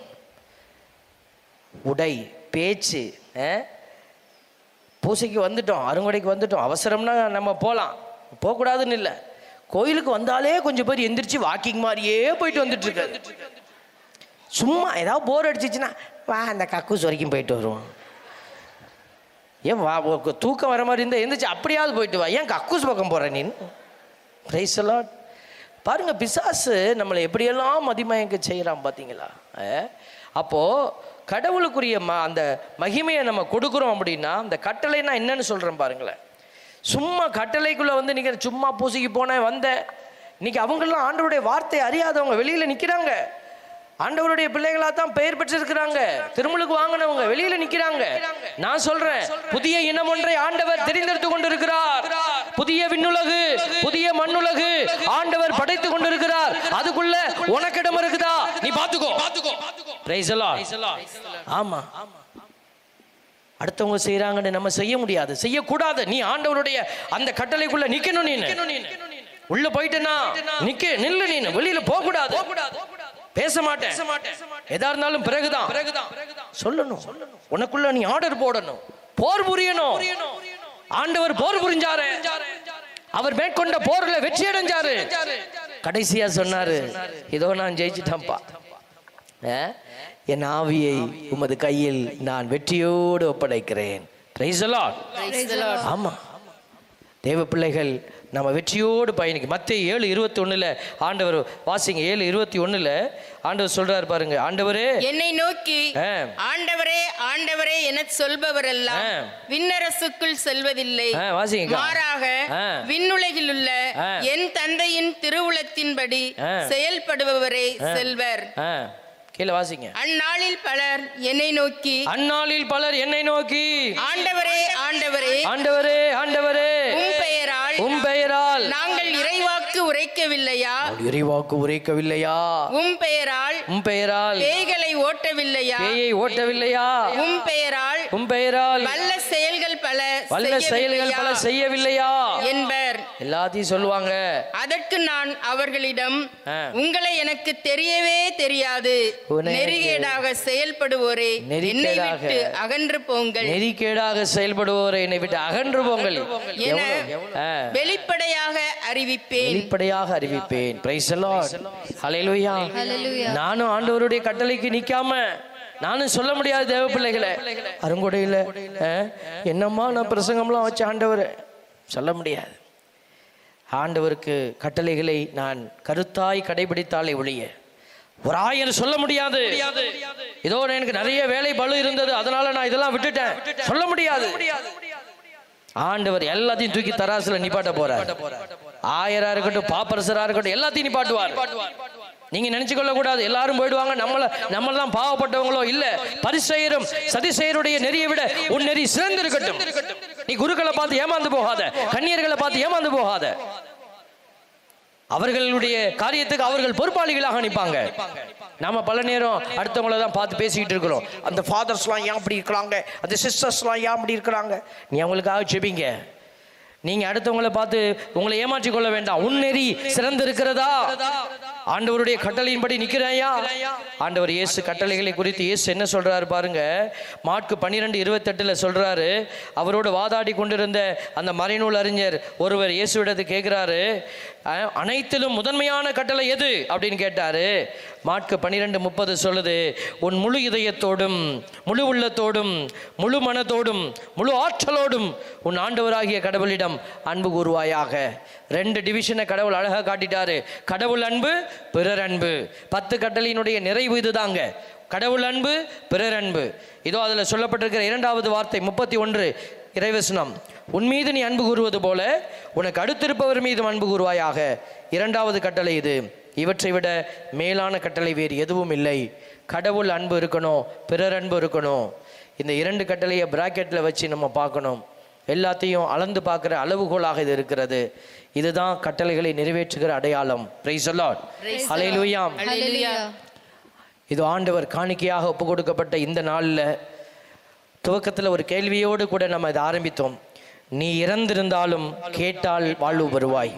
உடை பேச்சு ஆ? பூசைக்கு வந்துட்டோம் அருங்கொடைக்கு வந்துட்டோம் அவசரம்னா நம்ம போகலாம் போகக்கூடாதுன்னு இல்லை கோயிலுக்கு வந்தாலே கொஞ்சம் பேர் எந்திரிச்சு வாக்கிங் மாதிரியே போயிட்டு வந்துட்டு இருக்காரு சும்மா ஏதாவது போர் அடிச்சிச்சுன்னா வா அந்த கக்கூஸ் வரைக்கும் போயிட்டு வருவோம் ஏன் வா உ- தூக்கம் வர மாதிரி இருந்தால் எந்திரிச்சு அப்படியாவது போயிட்டு வா ஏன் கக்கூஸ் பக்கம் போகிற நீ பிரைஸ் எல்லாம் பாருங்க பிசாசு நம்மளை எப்படியெல்லாம் மதிமயங்க செய்கிறான் பார்த்தீங்களா அஹ்? அப்போ கடவுளுக்குரிய ம அந்த மகிமையை நம்ம கொடுக்குறோம் அப்படின்னா அந்த கட்டளைன்னா என்னன்னு சொல்கிறேன் பாருங்களேன் சும்மா கட்டளைக்குள்ளே வந்து நீங்கள் சும்மா பூசிக்கு போனேன் வந்தேன் இன்னைக்கு அவங்கெல்லாம் ஆண்டவருடைய வார்த்தை அறியாதவங்க வெளியில் நிற்கிறாங்க ஆண்டவருடைய பிள்ளைகளா தான் பெயர் பெற்றிருக்கிறாங்க திருமுழுக்கு வாங்கினவங்க வெளியில நிக்கிறாங்க நான் சொல்றேன் புதிய இனம் ஒன்றை ஆண்டவர் தெரிந்தெடுத்து கொண்டிருக்கிறார் புதிய விண்ணுலகு புதிய மண்ணுலகு ஆண்டவர் படைத்து கொண்டிருக்கிறார் அதுக்குள்ள உனக்கு இடம் இருக்குதா நீ பாத்துக்கோ Praise the Lord. ஆமா அடுத்தவங்க செய்யறாங்கன்னு நம்ம செய்ய முடியாது செய்யக்கூடாது நீ ஆண்டவருடைய அந்த கட்டளைக்குள்ள நிக்கணும் நீ உள்ள போயிட்டேன்னா நிக்க நில்லு நீ வெளியில போக கூடாது பேச மாட்டேன் எதா இருந்தாலும் பிறகுதான் சொல்லணும் உனக்குள்ள நீ ஆர்டர் போடணும் போர் புரியணும் ஆண்டவர் போர் புரிஞ்சாரு அவர் மேற்கொண்ட போர்ல வெற்றி அடைஞ்சாரு கடைசியா சொன்னாரு இதோ நான் ஜெயிச்சிட்டேன்ப்பா ஆ? என் ஆவியை உமது கையில் நான் வெற்றியோடு ஒப்படைக்கிறேன் Praise the Lord. Praise the Lord. ஆமா தேவ பிள்ளைகள் நம்ம வெற்றியோடு பயணிக்கும் மத்திய ஏழு இருபத்தி ஒண்ணுல ஆண்டவர் வாசிங்க ஏழு இருபத்தி ஒண்ணுல ஆண்டவர் சொல்றாரு பாருங்க ஆண்டவரே என்னை நோக்கி ஆ. ஆண்டவரே ஆண்டவரே என சொல்பவரெல்லாம் ஆ. விண்ணரசுக்குள் செல்வதில்லை ஆ, வாசிங்கக்கா. மாறாக ஆ. விண்ணுலகில் உள்ள ஆ. என் தந்தையின் திருவுளத்தின்படி ஆ. செயல்படுபவரே செல்வர் ஆ, கீழே வாசிங்க அந்நாளில் பலர் என்னை நோக்கி அந்நாளில் பலர் என்னை நோக்கி ஆண்டவரே ஆண்டவரே ஆண்டவரே ஆண்டவரே உம் பெயரால் உம் பெயரால் நாங்கள் இறைவாக்கு உரைக்கவில்லையா இறைவாக்கு உரைக்கவில்லையா உம் பெயரால் உம் பெயரால் பேய்களை ஓட்டவில்லையா பேயை ஓட்டவில்லையா உம் பெயரால் உம் பெயரால் வல்ல செயல்கள் பல வல்ல செயல்கள் பல செய்யவில்லையா செய்யவில்லையா என்பர் எல்லாத்தையும் சொல்லுவாங்க அதற்கு நான் அவர்களிடம் ஆ. உங்களை எனக்கு தெரியவே தெரியாது உன்னை எனக்கு நெறிகேடாக செயல்படுவோரே என்னை நெறிகேடாக விட்டு அகன்று போங்கள் நெறிக்கேடாக செயல்படுவோரை என்னை விட்டு அகன்று போங்கள் என எவ்வளவு? ஆ. வெளிப்படையாக அறிவிப்பேன் வெளிப்படையாக அறிவிப்பேன் பிரைஸ் ஹalleluya Hallelujah. நானும் ஆண்டவருடைய கட்டளைக்கு நிக்காம நானும் சொல்ல முடியாது தேவ பிள்ளைகளை அருங்கொடையில ஆ, என்னம்மா நான் பிரசங்கம்லாம் வச்ச ஆண்டவர் சொல்ல முடியாது ஆண்டவருக்கு கட்டளைகளை நான் கருத்தாய் கடைபிடித்தாலே ஒழிய ஒரு ஆயிரம் சொல்ல முடியாது இதோ எனக்கு நிறைய வேலை பளு இருந்தது அதனால நான் இதெல்லாம் விட்டுட்டேன் சொல்ல முடியாது ஆண்டவர் எல்லாத்தையும் தூக்கி தராசுல நிப்பாட்ட போறார் ஆயரா இருக்கட்டும் பாப்பரசரா இருக்கட்டும் எல்லாத்தையும் நிப்பாட்டுவார் நீங்க நினைச்சுக்கொள்ள கூடாது எல்லாரும் போயிடுவாங்க நம்மள நம்மள தான் பாவப்பட்டவங்களோ இல்ல பரிசெயரும் சதிசெயருடைய நெறியை விட உன் நெறி சிறந்து இருக்கட்டும் நீ குருக்களை பார்த்து ஏமாந்து போகாத கன்னியர்களை பார்த்து ஏமாந்து போகாத அவர்களுடைய காரியத்துக்கு அவர்கள் பொறுப்பாளிகளாக நிற்பாங்க நாம பல நேரம் அடுத்தவங்கள தான் பார்த்து பேசிக்கிட்டு இருக்கிறோம் அந்த ஃபாதர்ஸ்லாம் ஏன் அப்படி இருக்கிறாங்க அந்த சிஸ்டர்ஸ்லாம் ஏன் அப்படி இருக்கிறாங்க நீ அவங்களுக்காக செபிங்க நீங்க அடுத்தவங்களை பார்த்து உங்களை ஏமாற்றிக் கொள்ள வேண்டாம் உன் நெறி சிறந்து இருக்கிறதா ஆண்டவருடைய கட்டளையின்படி நிக்கிறாயா ஆண்டவர் இயேசு கட்டளைகளை குறித்து இயேசு என்ன சொல்றாரு பாருங்க மார்க்கு பன்னிரெண்டு இருபத்தெட்டுல சொல்றாரு அவரோடு வாதாடி கொண்டிருந்த அந்த மறைநூல் அறிஞர் ஒருவர் இயேசுவிடத்து கேட்கிறாரு அஹ், அனைத்திலும் முதன்மையான கட்டளை எது அப்படின்னு கேட்டாரு மார்க்கு பன்னிரெண்டு முப்பது சொல்லுது உன் முழு இதயத்தோடும் முழு உள்ளத்தோடும் முழு மனத்தோடும் முழு ஆற்றலோடும் உன் ஆண்டவராகிய கடவுளிடம் அன்பு கூறுவாயாக ரெண்டு டிவிஷனை கடவுள் அழகா காட்டிட்டாரு கடவுள் அன்பு பிறர் அன்பு பத்து கட்டளையினுடைய நிறைவு இதுதாங்க கடவுள் அன்பு பிறர் அன்பு இதோ அதில் சொல்லப்பட்டிருக்கிற இரண்டாவது வார்த்தை முப்பத்தி ஒன்று இறைவசனம் உன் மீது நீ அன்பு கூறுவது போல உனக்கு அடுத்திருப்பவர் மீதும் அன்பு கூறுவாயாக இரண்டாவது கட்டளை இது இவற்றை விட மேலான கட்டளை வேறு எதுவும் இல்லை கடவுள் அன்பு இருக்கணும் பிறர் அன்பு இருக்கணும் இந்த இரண்டு கட்டளையை பிராக்கெட்டில் வச்சு நம்ம பார்க்கணும் எல்லாத்தையும் அளந்து பார்க்குற அளவுகோலாக இது இருக்கிறது இதுதான் கட்டளைகளை நிறைவேற்றுகிற அடையாளம் பிரைஸ் அலாட் ஹalleluya Hallelujah. இது ஆண்டவர் காணிக்கையாக ஒப்பு கொடுக்கப்பட்ட இந்த நாளில் துவக்கத்தில் ஒரு கேள்வியோடு கூட நம்ம இதை ஆரம்பித்தோம் நீ இறந்திருந்தாலும் கேட்டால் வாழ்வு வருவாய்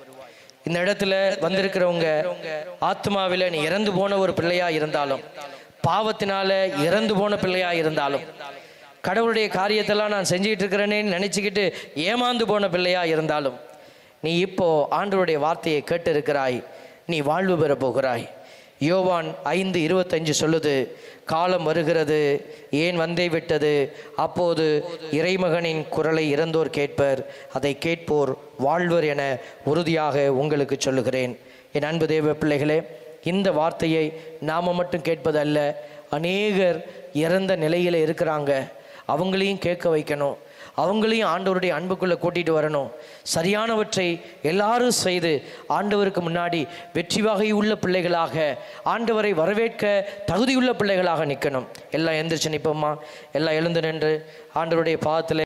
இந்த இடத்துல வந்திருக்கிறவங்க ஆத்மாவில நீ இறந்து போன ஒரு பிள்ளையா இருந்தாலும் பாவத்தினால இறந்து போன பிள்ளையா இருந்தாலும் கடவுளுடைய காரியத்தெல்லாம் நான் செஞ்சுக்கிட்டு இருக்கிறேனேன்னு நினச்சிக்கிட்டு ஏமாந்து போன பிள்ளையா இருந்தாலும் நீ இப்போ ஆண்டவருடைய வார்த்தையை கேட்டு இருக்கிறாய் நீ வாழ்வு பெற போகிறாய் யோவான் ஐந்து இருபத்தஞ்சு சொல்லுது காலம் வருகிறது ஏன் வந்தே விட்டது அப்போது இறைமகனின் குரலை இறந்தோர் கேட்பர் அதை கேட்போர் வாழ்வர் என உறுதியாக உங்களுக்கு சொல்லுகிறேன் என் அன்பு தேவ பிள்ளைகளே இந்த வார்த்தையை நாம மட்டும் கேட்பதல்ல அநேகர் இறந்த நிலையில் இருக்கிறாங்க அவங்களையும் கேட்க வைக்கணும் அவங்களையும் ஆண்டவருடைய அன்புக்குள்ளே கூட்டிட்டு வரணும் சரியானவற்றை எல்லாரும் செய்து ஆண்டவருக்கு முன்னாடி வெற்றி வகை உள்ள பிள்ளைகளாக ஆண்டவரை வரவேற்க தகுதியுள்ள பிள்ளைகளாக நிற்கணும் எல்லாம் எந்திரிச்சு நிற்போமா எல்லாம் எழுந்து நின்று ஆண்டவருடைய பாதத்தில்